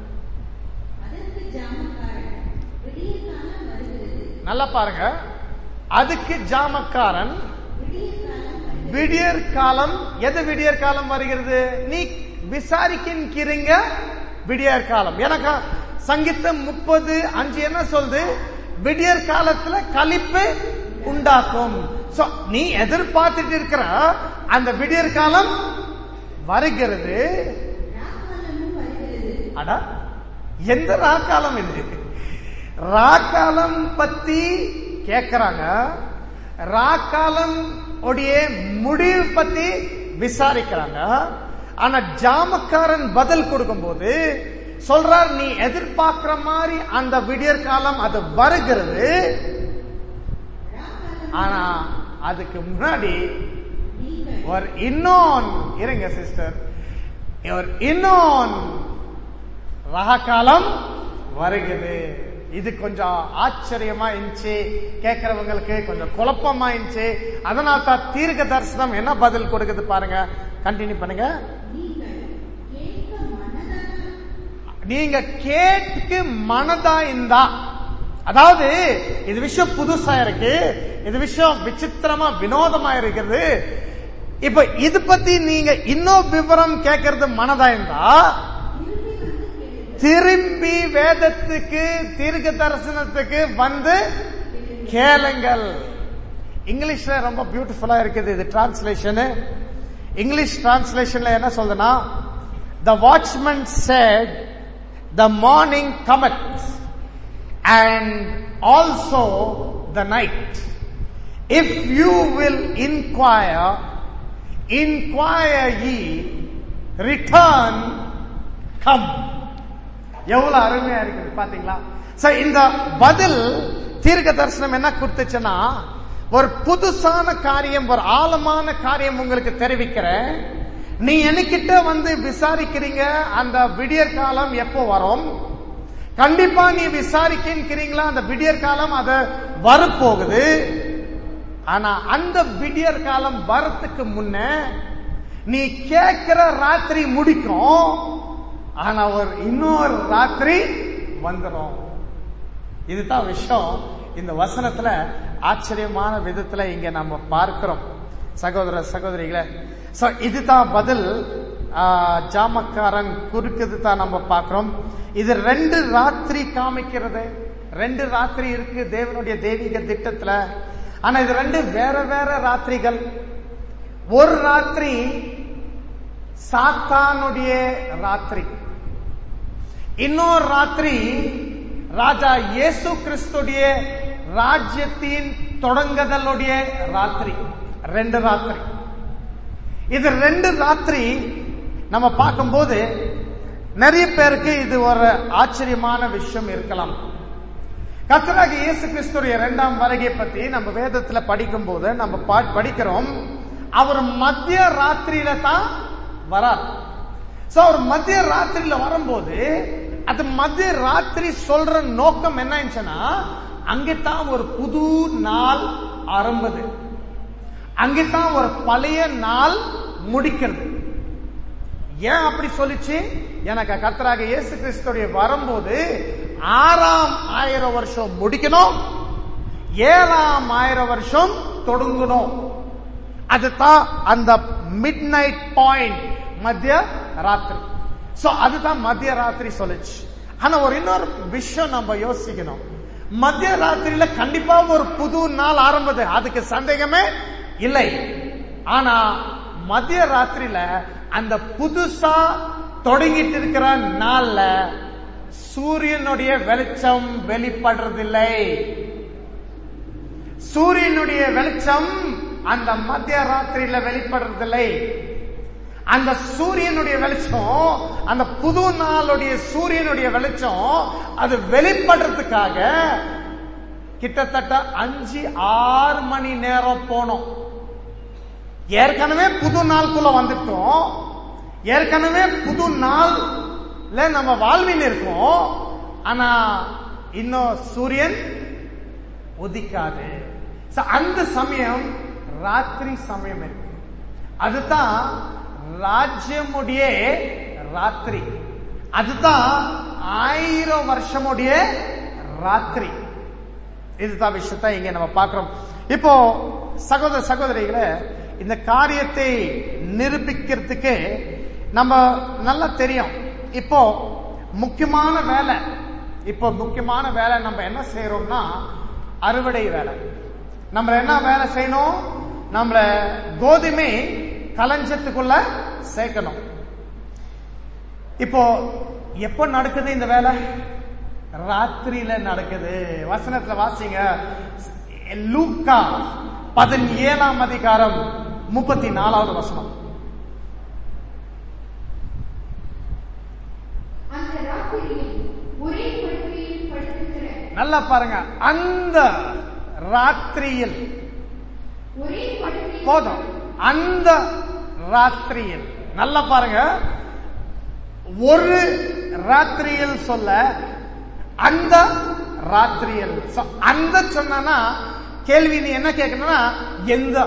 அதற்கு ஜாமக்காரன் விடிய காலம் வருகிறது நல்லா பாருங்க அதுக்கு ஜாமக்காரன் விடிய காலம் வருகிறது விடியற் காலம் எது விடியற் காலம் வருகிறது நீ விசாரிக்கிறீங்க விடியற் காலம் எனக்கு சங்கீதம் முப்பது அஞ்சு என்ன சொல்லுது விடியற் காலத்துல கலிப்பு உண்டாக்கும் So, நீ எதிர்பார்த்துட்டு இருக்கிற அந்த விடியற் காலம் வருகிறது ராக்காலமும் வருகிறது அடா எந்த ராக்காலம் இது ராக்காலம் பத்தி கேக்குறாங்க ராக்காலம் உடைய முடிவு பத்தி விசாரிக்கிறாங்க ஆனா ஜாமக்காரன் பதில் கொடுக்கும்போது சொல்றார் நீ எதிர்பார்க்கிற மாதிரி அந்த விடியற் காலம் அது வருகிறது ஆனா அதுக்கு முன்னாடி நீங்கள் ஒரு இன்னொன் இருங்க சிஸ்டர் ஒரு இன்னொன் ரககாலம் வருகிறது இது கொஞ்சம் ஆச்சரியமா இருந்துச்சு கேட்கறவங்களுக்கு கொஞ்சம் குழப்பமா இருந்துச்சு அதனால தான் தீர்க்க தரிசனம் என்ன பதில் கொடுக்குது பாருங்க கண்டினியூ பண்ணுங்க நீங்கள் கேட்க மனதான நீங்க கேட்க மனதா இருந்தா அதாவது இது விஷயம் புதுசா இருக்கு இது விஷயம் விசித்திரமா வினோதமா இருக்கிறது இப்ப இது பத்தி நீங்க இன்னும் விவரம் கேட்கறது மனதா இருந்தா திரும்பி வேதத்துக்கு தீர்க்க தரிசனத்துக்கு வந்து கேளுங்கள் இங்கிலீஷ்ல ரொம்ப பியூட்டிஃபுல்லா இருக்குது இது டிரான்ஸ்லேஷன் இங்கிலீஷ் டிரான்ஸ்லேஷன்ல என்ன சொல்லுதுன்னா the watchman said the morning cometh and also the night if you will inquire inquire ye return come எவ்வளவு அருமையா இருக்குது பாத்தீங்களா சரி இந்த பதில் தீர்க்க தரிசனம் என்ன கொடுத்துச்சுன்னா ஒரு புதுசான காரியம் ஒரு ஆழமான காரியம் உங்களுக்கு தெரிவிக்கிறேன் நீ என்கிட்ட வந்து விசாரிக்கிறீங்க அந்த விடியற் காலம் எப்போ வரும் கண்டிப்பா நீ விசாரிக்கிறீங்களா அந்த விடியற் காலம் அது வரப்போகுது ஆனா அந்த விடியற் காலம் வரத்துக்கு முன்ன நீ கேட்கிற ராத்திரி முடிக்கும் ஆனா ஒரு இன்னொரு ராத்திரி வந்துடும் இதுதான் விஷயம் இந்த வசனத்துல ஆச்சரியமான விதத்துல இங்க நம்ம பார்க்கிறோம் சகோதர சகோதரிகளே சோ இதுதான் பதில் ஆ, ஜாமக்காரன் குறுக்குது தான் நம்ம பார்க்கிறோம் இது ரெண்டு ராத்திரி காமிக்கிறது ரெண்டு ராத்திரி இருக்கு தேவனுடைய தெய்வீக திட்டத்துல ஆனா இது ரெண்டு வேற வேற ராத்திரிகள் ஒரு ராத்திரி சாத்தானுடைய ராத்திரி இன்னொரு ராத்திரி ராஜா இயேசு கிறிஸ்துடைய ராஜ்யத்தின் தொடங்குதலுடைய ராத்திரி ரெண்டு ராத்திரி இது ரெண்டு ராத்திரி நம்ம பார்க்கும்போது நிறைய பேருக்கு இது ஒரு ஆச்சரியமான விஷயம் இருக்கலாம் கர்த்தராகிய இயேசு கிறிஸ்துடைய இரண்டாம் வருகை பத்தி நம்ம வேதத்துல படிக்கும் போது நம்ம பா- படிக்கிறோம் அவர் மத்திய ராத்திரியில தான் வரார் சோ அவர் மத்திய ராத்திரியில வரும்போது அது மத்திய ராத்திரி சொல்ற நோக்கம் என்ன ஆயிடுச்சுன்னா அங்கதான் ஒரு புது நாள் ஆரம்பது அங்கதான் ஒரு பழைய நாள் முடிக்கிறது ஏன் அப்படி சொல்லிச்சு எனக்கு கர்த்தராக இயேசு கிறிஸ்துடைய வரும்போது ஆறாம் ஆயிரம் வருஷம் முடிக்கணும் ஏழாம் ஆயிரம் வருஷம் தொடங்கணும் அதுதான் அந்த மிட் நைட் பாயிண்ட் மத்திய ராத்திரி சோ அதுதான் மத்திய ராத்திரி சொல்லுச்சு ஆனா ஒரு இன்னொரு விஷயம் நம்ம யோசிக்கணும் மத்திய ராத்திரியில கண்டிப்பா ஒரு புது நாள் ஆரம்பது அதுக்கு சந்தேகமே இல்லை ஆனா மத்திய ராத்திரியில அந்த புதுசா தொடங்கிட்டு இருக்கிற நாள்ல சூரியனுடைய வெளிச்சம் வெளிப்படுறதில்லை சூரியனுடைய வெளிச்சம் அந்த மத்திய ராத்திரியில வெளிப்படுறதில்லை அந்த சூரியனுடைய வெளிச்சம் அந்த புது நாளுடைய சூரியனுடைய வெளிச்சம் அது வெளிப்படுறதுக்காக கிட்டத்தட்ட அஞ்சு ஆறு மணி நேரம் போனோம் ஏற்கனவே புது நாளுக்குள்ள வந்துட்டோம் ஏற்கனவே புது நாள்ல நம்ம வாழ்வின் இருக்கோம் ஆனா இன்னும் சூரியன் உதிக்காது So, அந்த சமயம் ராத்திரி சமயம் இருக்கு அதுதான் ராஜ்யமுடைய ராத்திரி அதுதான் ஆயிரம் வருஷமுடைய ராத்திரி இதுதான் விஷயத்தை இங்க நம்ம பார்க்கிறோம் இப்போ சகோதர சகோதரிகளை இந்த காரியத்தை நிரூபிக்கிறதுக்கு நம்ம நல்லா தெரியும் இப்போ முக்கியமான வேலை இப்போ முக்கியமான வேலை நம்ம என்ன செய்யறோம்னா அறுவடை வேலை நம்ம என்ன வேலை செய்யணும் நம்மள கோதுமை களஞ்சத்துக்குள்ள சேர்க்கணும் இப்போ எப்போ நடக்குது இந்த வேலை ராத்திரியில நடக்குது வசனத்துல வாசிங்க லூக்கா பதினேழாம் அதிகாரம் முப்பத்தி நாலாவது வசனம் அந்த ராத்திரியில் ஒரே படுக்கையில் படுத்திருக்கிற நல்லா பாருங்க அந்த ராத்திரியில் ஒரே படுக்கையில் போதும் அந்த ராத்திரியில் நல்லா பாருங்க ஒரு ராத்திரியில் சொல்ல அந்த ராத்திரியில் So, அந்த சொன்னா கேள்வி நீ என்ன கேட்கணும்னா எந்த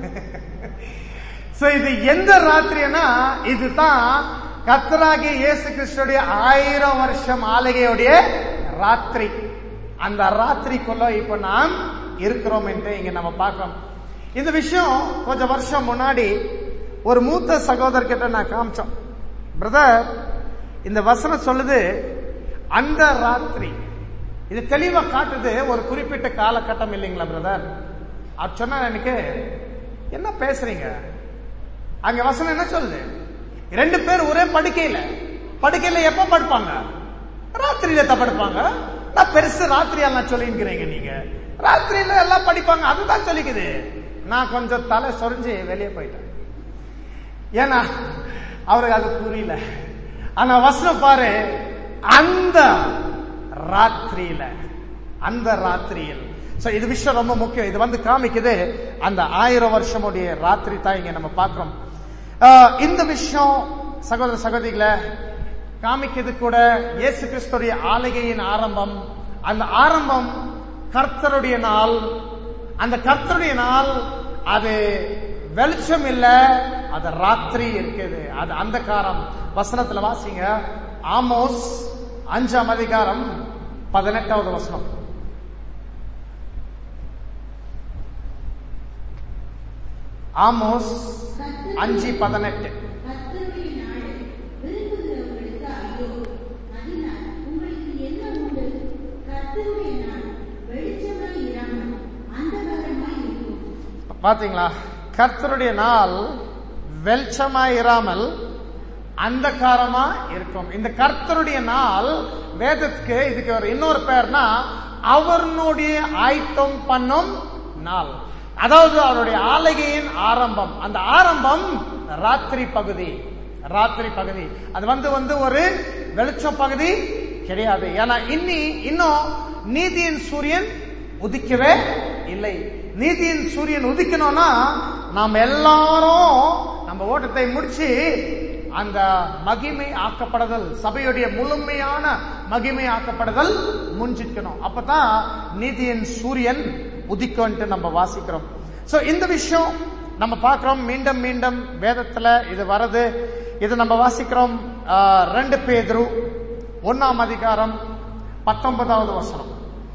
சோ இது எந்த ராத்திரினா இதுதான் கத்தராகிய இயேசு கிறிஸ்துடைய ஆயிரம் வருஷம் ஆலகையுடைய ராத்திரி அந்த ராத்திரிக்குள்ள இப்ப நாம் இருக்கிறோம் என்று இங்க நம்ம பார்க்கிறோம் இந்த விஷயம் கொஞ்சம் வருஷம் முன்னாடி ஒரு மூத்த சகோதரர்கிட்ட நான் காமிச்சோம் பிரதர் இந்த வசனம் சொல்லுது அந்த ராத்திரி இது தெளிவா காட்டுது ஒரு குறிப்பிட்ட காலகட்டம் இல்லைங்களா பிரதர் அவர் சொன்னா எனக்கு என்ன பேசுறீங்க அங்க வசனம் என்ன சொல்லுது ரெண்டு பேர் ஒரே படுக்கையில படுக்கையில எப்ப படுப்பாங்க ராத்திரியில தான் படுப்பாங்க நான் பெருசு ராத்திரியால் நான் சொல்லிங்கிறீங்க நீங்க ராத்திரியில எல்லாம் படிப்பாங்க அதுதான் சொல்லிக்குது நான் கொஞ்சம் தலை சொரிஞ்சு வெளியே போயிட்டேன் ஏன்னா அவருக்கு அது புரியல ஆனா வசனம் பாரு அந்த ராத்திரியில அந்த ராத்திரியில் சோ இது விஷயம் ரொம்ப முக்கியம் இது வந்து காமிக்குது அந்த ஆயிரம் வருஷமுடைய ராத்திரி தான் இங்க நம்ம பார்க்கிறோம் ஆஹ் இந்த விஷயம் சகோதர சகோதரிகளை காமிக்கிறது கூட இயேசு கிறிஸ்துடைய ஆலகையின் ஆரம்பம் அந்த ஆரம்பம் கர்த்தருடைய நாள் அந்த கர்த்தருடைய நாள் அது வெளிச்சம் இல்ல அது ராத்திரி இருக்குது அது அந்த காரம் வசனத்துல வாசிங்க ஆமோஸ் அஞ்சாம் அதிகாரம் பதினெட்டாவது வசனம் ஆமோஸ் அஞ்சு பதினெட்டு கர்த்தருடைய நாடு விரும்புகிறவர்களுக்கு ஐயோ அதனால் உங்களுக்கு என்ன உண்டு கர்த்தருடைய நாள் வெளிச்சமாய் இராமல் அந்தகாரமாய் இருக்கும் பாத்தீங்களா கர்த்தருடைய நாள் வெளிச்சமாய் இராமல் அந்தகாரமா இருக்கும் இந்த கர்த்தருடைய நாள் வேதத்துக்கு இதுக்கு ஒரு இன்னொரு பேர்னா அவனுடைய ஆயத்தம் பண்ணும் நாள் அதாவது அவருடைய ஆலகையின் ஆரம்பம் அந்த ஆரம்பம் ராத்திரி பகுதி ராத்திரி பகுதி அது வந்து வந்து ஒரு வெளிச்சம் பகுதி கிடையாது ஏன்னா இன்னி இன்னும் நீதியின் சூரியன் உதிக்கவே இல்லை நீதியின் சூரியன் உதிக்கணும்னா நாம் எல்லாரும் நம்ம ஓட்டத்தை முடிச்சு அந்த மகிமை ஆக்கப்படுதல் சபையுடைய முழுமையான மகிமை ஆக்கப்படுதல் முன்சிக்கணும் அப்பதான் நீதியின் சூரியன் உதிக்கும்ட்டு நம்ம வாசிக்கிறோம் சோ இந்த விஷயம் நம்ம பார்க்கிறோம் மீண்டும் மீண்டும் வேதத்துல இது வருது இது நம்ம வாசிக்கிறோம் ஆ, ரெண்டு பேதுரு ஒன்னாம் அதிகாரம் பத்தொன்பதாவது வசனம்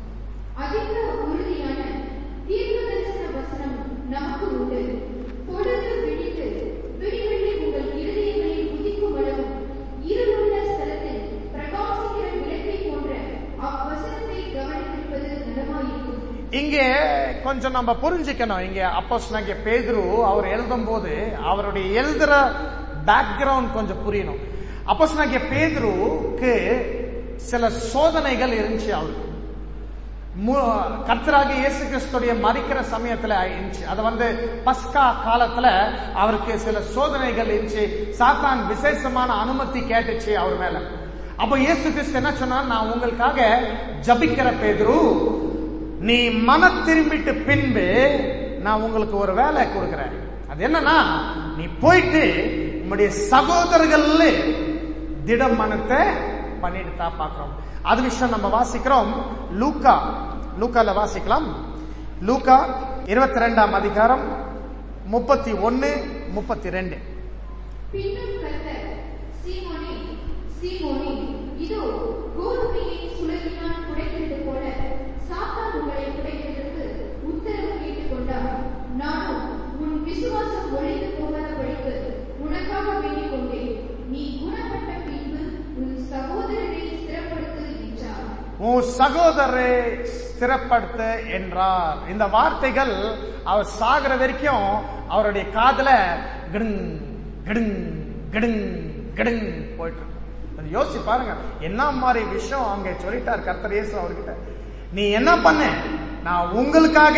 அதிக உறுதியான தீர்க்கதரிசன வசனம் நமக்கு உண்டு பொழுது விடிந்து விடிவெள்ளி உங்கள் இருதயங்களில் உதிக்கும் அளவும் இருளுள்ள ஸ்தலத்தில் பிரகாசிக்கிற விளக்கை போன்ற அவ்வசனத்தை கவனித்திருப்பது நலமாயிருக்கும் இங்கே கொஞ்சம் நம்ம புரிஞ்சுக்கணும் இங்க அப்போஸ் பேதுரு அவர் எழுதும் போது அவருடைய எழுதுற பேக்ரவுண்ட் கொஞ்சம் புரியணும் அப்போஸ் பேதுருக்கு சில சோதனைகள் இருந்துச்சு அவருக்கு மு- கர்த்தராகிய இயேசு கிறிஸ்துடைய மறிக்கிற சமயத்துல இருந்துச்சு அது வந்து பஸ்கா காலத்துல அவருக்கு சில சோதனைகள் இருந்துச்சு சாத்தான் விசேஷமான அனுமதி கேட்டுச்சு அவர் மேல அப்ப இயேசு கிறிஸ்து என்ன சொன்னார் நான் உங்களுக்காக ஜபிக்கிற பேதுரு நீ மன திரும்பிட்டு பின்பு நான் உங்களுக்கு ஒரு வேலை கொடுக்கிறேன் அது என்னன்னா நீ போயிட்டு உம்முடைய சகோதரர்கள் திடம் மனத்தை பண்ணிட்டு தான் பார்க்கிறோம் அது விஷயம் நம்ம வாசிக்கிறோம் லூக்கா லூக்கால வாசிக்கலாம் லூக்கா இருபத்தி ரெண்டாம் அதிகாரம் முப்பத்தி ஒன்னு முப்பத்தி ரெண்டு பின்னும் கர்த்தர் சீமோனே சீமோனே இதோ கோதுமையை சுழலினால் குடைக்கிறது போல சாத்தான் உங்களை குடைக்கிறதுக்கு உத்தரவு கேட்டுக்கொண்டார் நானும் உன் விசுவாசம் ஒழிந்து போகாதபடிக்கு உனக்காக வேண்டிக் கொண்டேன் நீ குணப்பட்ட பின்பு உன் சகோதரனை ஸ்திரப்படுத்து என்றார் உன் சகோதரரை ஸ்திரப்படுத்த என்றார் இந்த வார்த்தைகள் அவர் சாகிற வரைக்கும் அவருடைய காதுல கிடுங் கிடுங் கிடுங் கிடுங் போயிட்டு இருக்கும் அது யோசிச்சு பாருங்க என்ன மாதிரி விஷயம் அங்க சொல்லிட்டார் கர்த்தர் இயேசு அவர்கிட்ட நீ என்ன பண்ண நான் உங்களுக்காக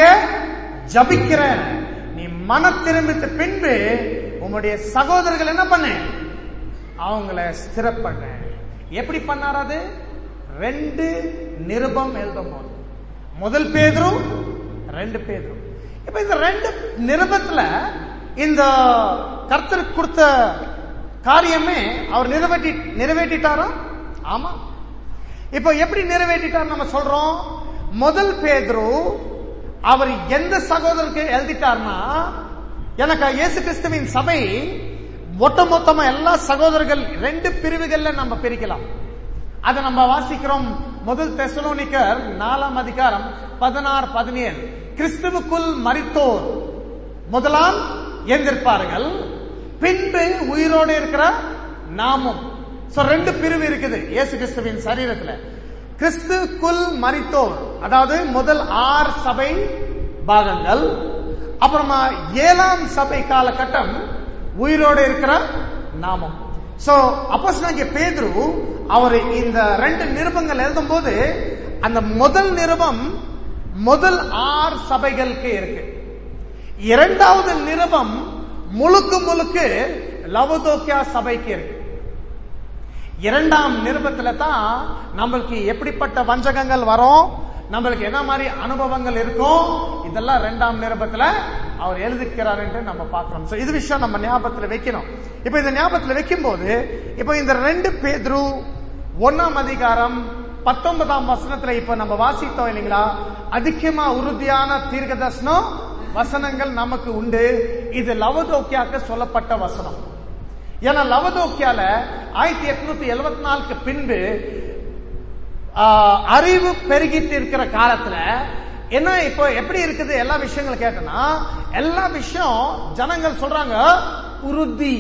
ஜபிக்கிறேன் நீ மன திரும்பித்த பின்பு உங்களுடைய சகோதரர்கள் என்ன பண்ண அவங்கள ஸ்திர பண்ண எப்படி பண்ணார் அது ரெண்டு நிருபம் எழுதும் போது முதல் பேதரும் ரெண்டு பேதரும் இப்ப இந்த ரெண்டு நிருபத்துல இந்த கர்த்தருக்கு கொடுத்த காரியமே அவர் நிறைவேற்றி நிறைவேற்றிட்டாரா ஆமா இப்ப எப்படி நிறைவேற்றிட்டார் நம்ம சொல்றோம் முதல் பேதுரு அவர் எந்த சகோதரருக்கு எழுதிட்டார்னா எனக்கு இயேசு கிறிஸ்துவின் சபை ஒட்டுமொத்தமா எல்லா சகோதரர்கள் ரெண்டு பிரிவுகள்ல நம்ம பிரிக்கலாம் அதை நம்ம வாசிக்கிறோம் முதல் தெசலோனிக்கர் நாலாம் அதிகாரம் பதினாறு பதினேழு கிறிஸ்துவுக்குள் மரித்தோர் முதலாம் எந்திருப்பார்கள் பின்பு உயிரோடு இருக்கிற நாமும் சோ ரெண்டு பிரிவு இருக்குது இயேசு கிறிஸ்துவின் சரீரத்துல கிறிஸ்துக்குள் மரித்தோர் அதாவது முதல் ஆறு சபை பாகங்கள் அப்புறமா ஏழாம் சபை காலகட்டம் உயிரோடு இருக்கிற நாமம் சோ அப்போஸ் பேதுரு அவர் இந்த ரெண்டு நிருபங்கள் எழுதும் போது அந்த முதல் நிருபம் முதல் ஆறு சபைகளுக்கு இருக்கு இரண்டாவது நிருபம் முழுக்க முழுக்க லவதோக்கியா சபைக்கு இருக்கு இரண்டாம் நிருபத்துல தான் நம்மளுக்கு எப்படிப்பட்ட வஞ்சகங்கள் வரும் நம்மளுக்கு என்ன மாதிரி அனுபவங்கள் இருக்கும் இதெல்லாம் இரண்டாம் நிருபத்துல அவர் எழுதிக்கிறார் என்று நம்ம பார்க்கிறோம் சோ இது விஷயம் நம்ம ஞாபகத்துல வைக்கணும் இப்ப இந்த ஞாபகத்துல வைக்கும் போது இப்ப இந்த ரெண்டு பேதுரு ஒன்னாம் அதிகாரம் பத்தொன்பதாம் வசனத்துல இப்ப நம்ம வாசித்தோம் இல்லைங்களா அதிகமா உறுதியான தீர்க்கதர்சனம் வசனங்கள் நமக்கு உண்டு இது லவதோக்கியாக்கு சொல்லப்பட்ட வசனம் ஏன்னா லவதோக்கியால ஆயிரத்தி எட்நூத்தி எழுபத்தி நாலுக்கு பின்பு ஆஹ், அறிவு பெருகிட்டு இருக்கிற காலத்துல என்ன இப்போ எப்படி இருக்குது எல்லா விஷயங்களும் கேட்டனா எல்லா விஷயம் ஜனங்கள் சொல்றாங்க உறுதி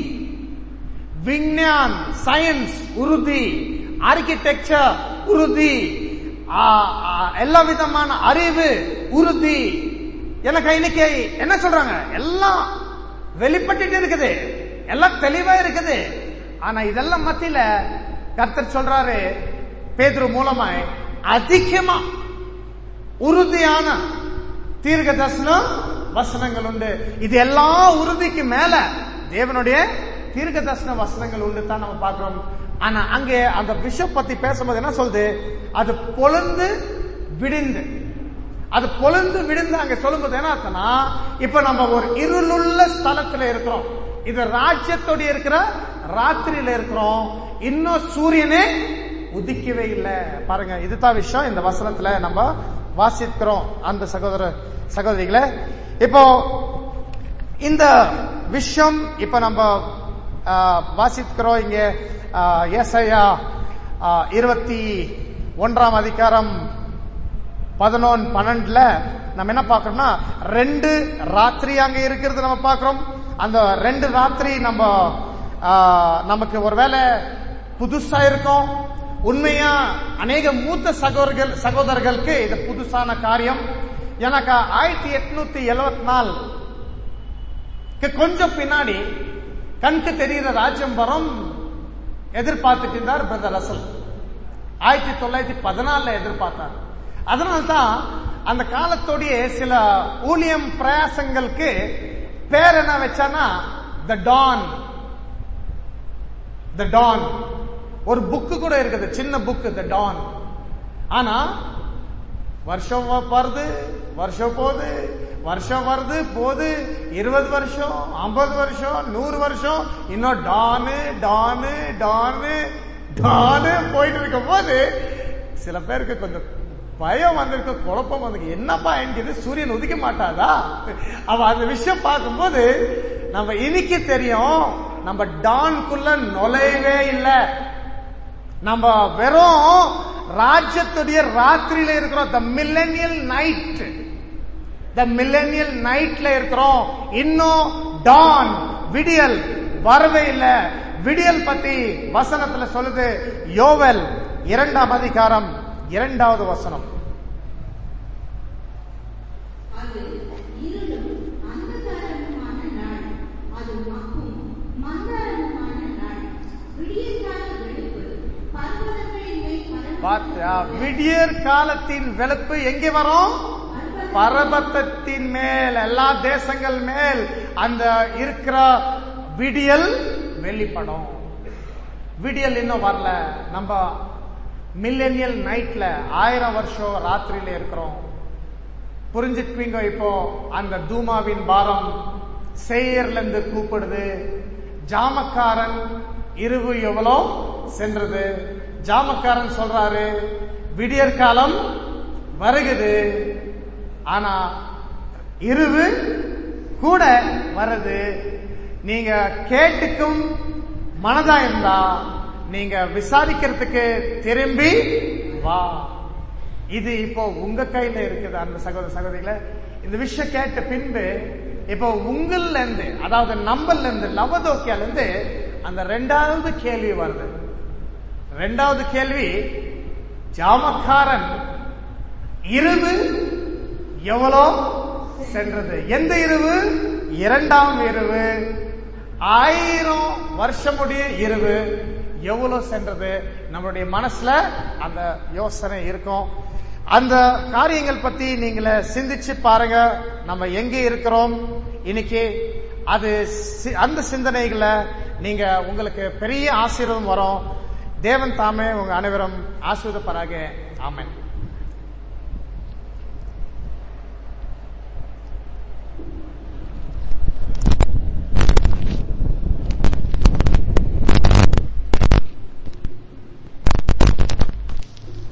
விஞ்ஞான் சயின்ஸ் உறுதி ஆர்கிடெக்சர் உறுதி ஆ, ஆ, எல்லா விதமான அறிவு உறுதி எனக்கு இன்னைக்கு என்ன சொல்றாங்க எல்லாம் வெளிப்பட்டுட்டு இருக்குது எல்லாம் தெளிவா இருக்குது ஆனா இதெல்லாம் மத்தியில கர்த்தர் சொல்றாரு பேதுரு மூலமாய் அதிகமா உறுதியான தீர்க்க தரிசனம் வசனங்கள் உண்டு இது எல்லா உறுதிக்கு மேல தேவனுடைய தீர்க்க தரிசன வசனங்கள் உண்டு தான் நம்ம பார்க்கிறோம் ஆனா அங்கே அந்த பிஷப் பத்தி பேசும்போது என்ன சொல்லுது அது பொழுந்து விடிந்து அது பொழுந்து விழுந்து அங்க சொல்லும்போது என்ன அர்த்தம்னா இப்ப நம்ம ஒரு இருளுள்ள ஸ்தலத்துல இருக்கிறோம் இது ராஜ்யத்தோட இருக்கிற ராத்திரியில இருக்கிறோம் இன்னும் சூரியனே உதிக்கவே இல்லை பாருங்க இதுதான் விஷயம் இந்த வசனத்துல நம்ம வாசிக்கிறோம் அந்த சகோதர சகோதரிகளை இப்போ இந்த விஷயம் இப்ப நம்ம ஆ, வாசிக்கிறோம் இங்க ஆ, ஏசாயா ஆ, இருபத்தி ஒன்றாம் அதிகாரம் பதினொன்னு பன்னெண்டுல நம்ம என்ன பார்க்கறோம்னா ரெண்டு ராத்திரி அங்க இருக்கிறது நம்ம பார்க்கிறோம் அந்த ரெண்டு ராத்திரி நம்ம ஆ, நமக்கு ஒருவேளை புதுசா இருக்கும் உண்மையா அநேக மூத்த சகோதரர்கள் சகோதரர்களுக்கு இது புதுசான காரியம் எனக்கு ஆயிரத்தி எட்நூத்தி எழுவத்தி நாலு கொஞ்சம் பின்னாடி கண்ணுக்கு தெரிகிற ராஜ்யம் வரும் எதிர்பார்த்துட்டு இருந்தார் பிரதர் ரசல் ஆயிரத்தி தொள்ளாயிரத்தி பதினாலுல எதிர்பார்த்தார் அதனால்தான் அந்த காலத்தோடைய சில ஊழியம் பிரயாசங்களுக்கு பேர் என்ன வச்சானா த டான் த டான் ஒரு புக்கு கூட இருக்குது சின்ன புக்கு த டான் ஆனா வருஷம் வருது வருஷம் போகுது வருஷம் வருது போகுது இருபது வருஷம் ஐம்பது வருஷம் நூறு வருஷம் இன்னும் டானு டானு டானு டானு போயிட்டு இருக்கும் போது சில பேருக்கு கொஞ்சம் பயம் வந்திருக்கு குழப்பம் வந்திருக்கு என்னப்பா என்கிறது சூரியன் உதிக்க மாட்டாதா அவ அந்த விஷயம் பார்க்கும்போது நம்ம இன்னைக்கு தெரியும் நம்ம டான்குள்ள நுழையவே இல்லை நம்ம வெறும் ராஜ்யத்துடைய ராத்திரியில இருக்கிறோம் the millennial night the millennial நைட்ல இருக்கிறோம் இன்னும் டான் விடியல் வரவே இல்ல விடியல் பத்தி வசனத்துல சொல்லுது யோவல் இரண்டாம் அதிகாரம் இரண்டாவது வசனம் அது இருளும் அந்தகாரமுமான நாள் அது மக்கும் மந்தாரமுமான நாள் விடியற்கால வெளுப்பு பர்வதங்களின் மேல் பறந்து பார்த்தா விடியற் காலத்தின் வெளுப்பு எங்கே வரும் பர்வதத்தின் மேல் எல்லா தேசங்கள் மேல் அந்த இருக்கிற விடியல் வெளிப்படும் விடியல் இன்னும் வரல நம்ம மில்லேனியல் நைட்ல ஆயிரம் வருஷம் ராத்திரியில இருக்கிறோம் புரிஞ்சுக்குவீங்க இப்போ அந்த தூமாவின் பாரம் சேயர்ல இருந்து கூப்பிடுது ஜாமக்காரன் இருவு எவ்வளோ சென்றது ஜாமக்காரன் சொல்றாரு விடியற் காலம் வருகுது ஆனா இருவு கூட வருது நீங்க கேட்டுக்கும் மனதா இருந்தா நீங்க விசாரிக்கிறதுக்கு திரும்பி வா இது இப்போ உங்க கையில இருக்குது அந்த சகோதர சகோதரிகளை இந்த விஷயம் கேட்ட பின்பு இப்போ உங்கள்ல இருந்து அதாவது நம்மள்ல இருந்து லவதோக்கியால இருந்து அந்த ரெண்டாவது கேள்வி வருது ரெண்டாவது கேள்வி ஜாமக்காரன் இருவு எவ்வளோ சென்றது எந்த இரவு இரண்டாம் இரவு ஆயிரம் வருஷமுடைய இரவு எவ்வளவு சென்றது நம்மளுடைய மனசுல அந்த யோசனை இருக்கும் அந்த காரியங்கள் பத்தி நீங்கள சிந்திச்சு பாருங்க நம்ம எங்க இருக்கிறோம் இன்னைக்கு அது சி- அந்த சிந்தனைகளை நீங்க உங்களுக்கு பெரிய ஆசீர்வாதம் வரும் தேவன் தாமே உங்க அனைவரும் ஆசீர்வதிப்பாராக ஆமென்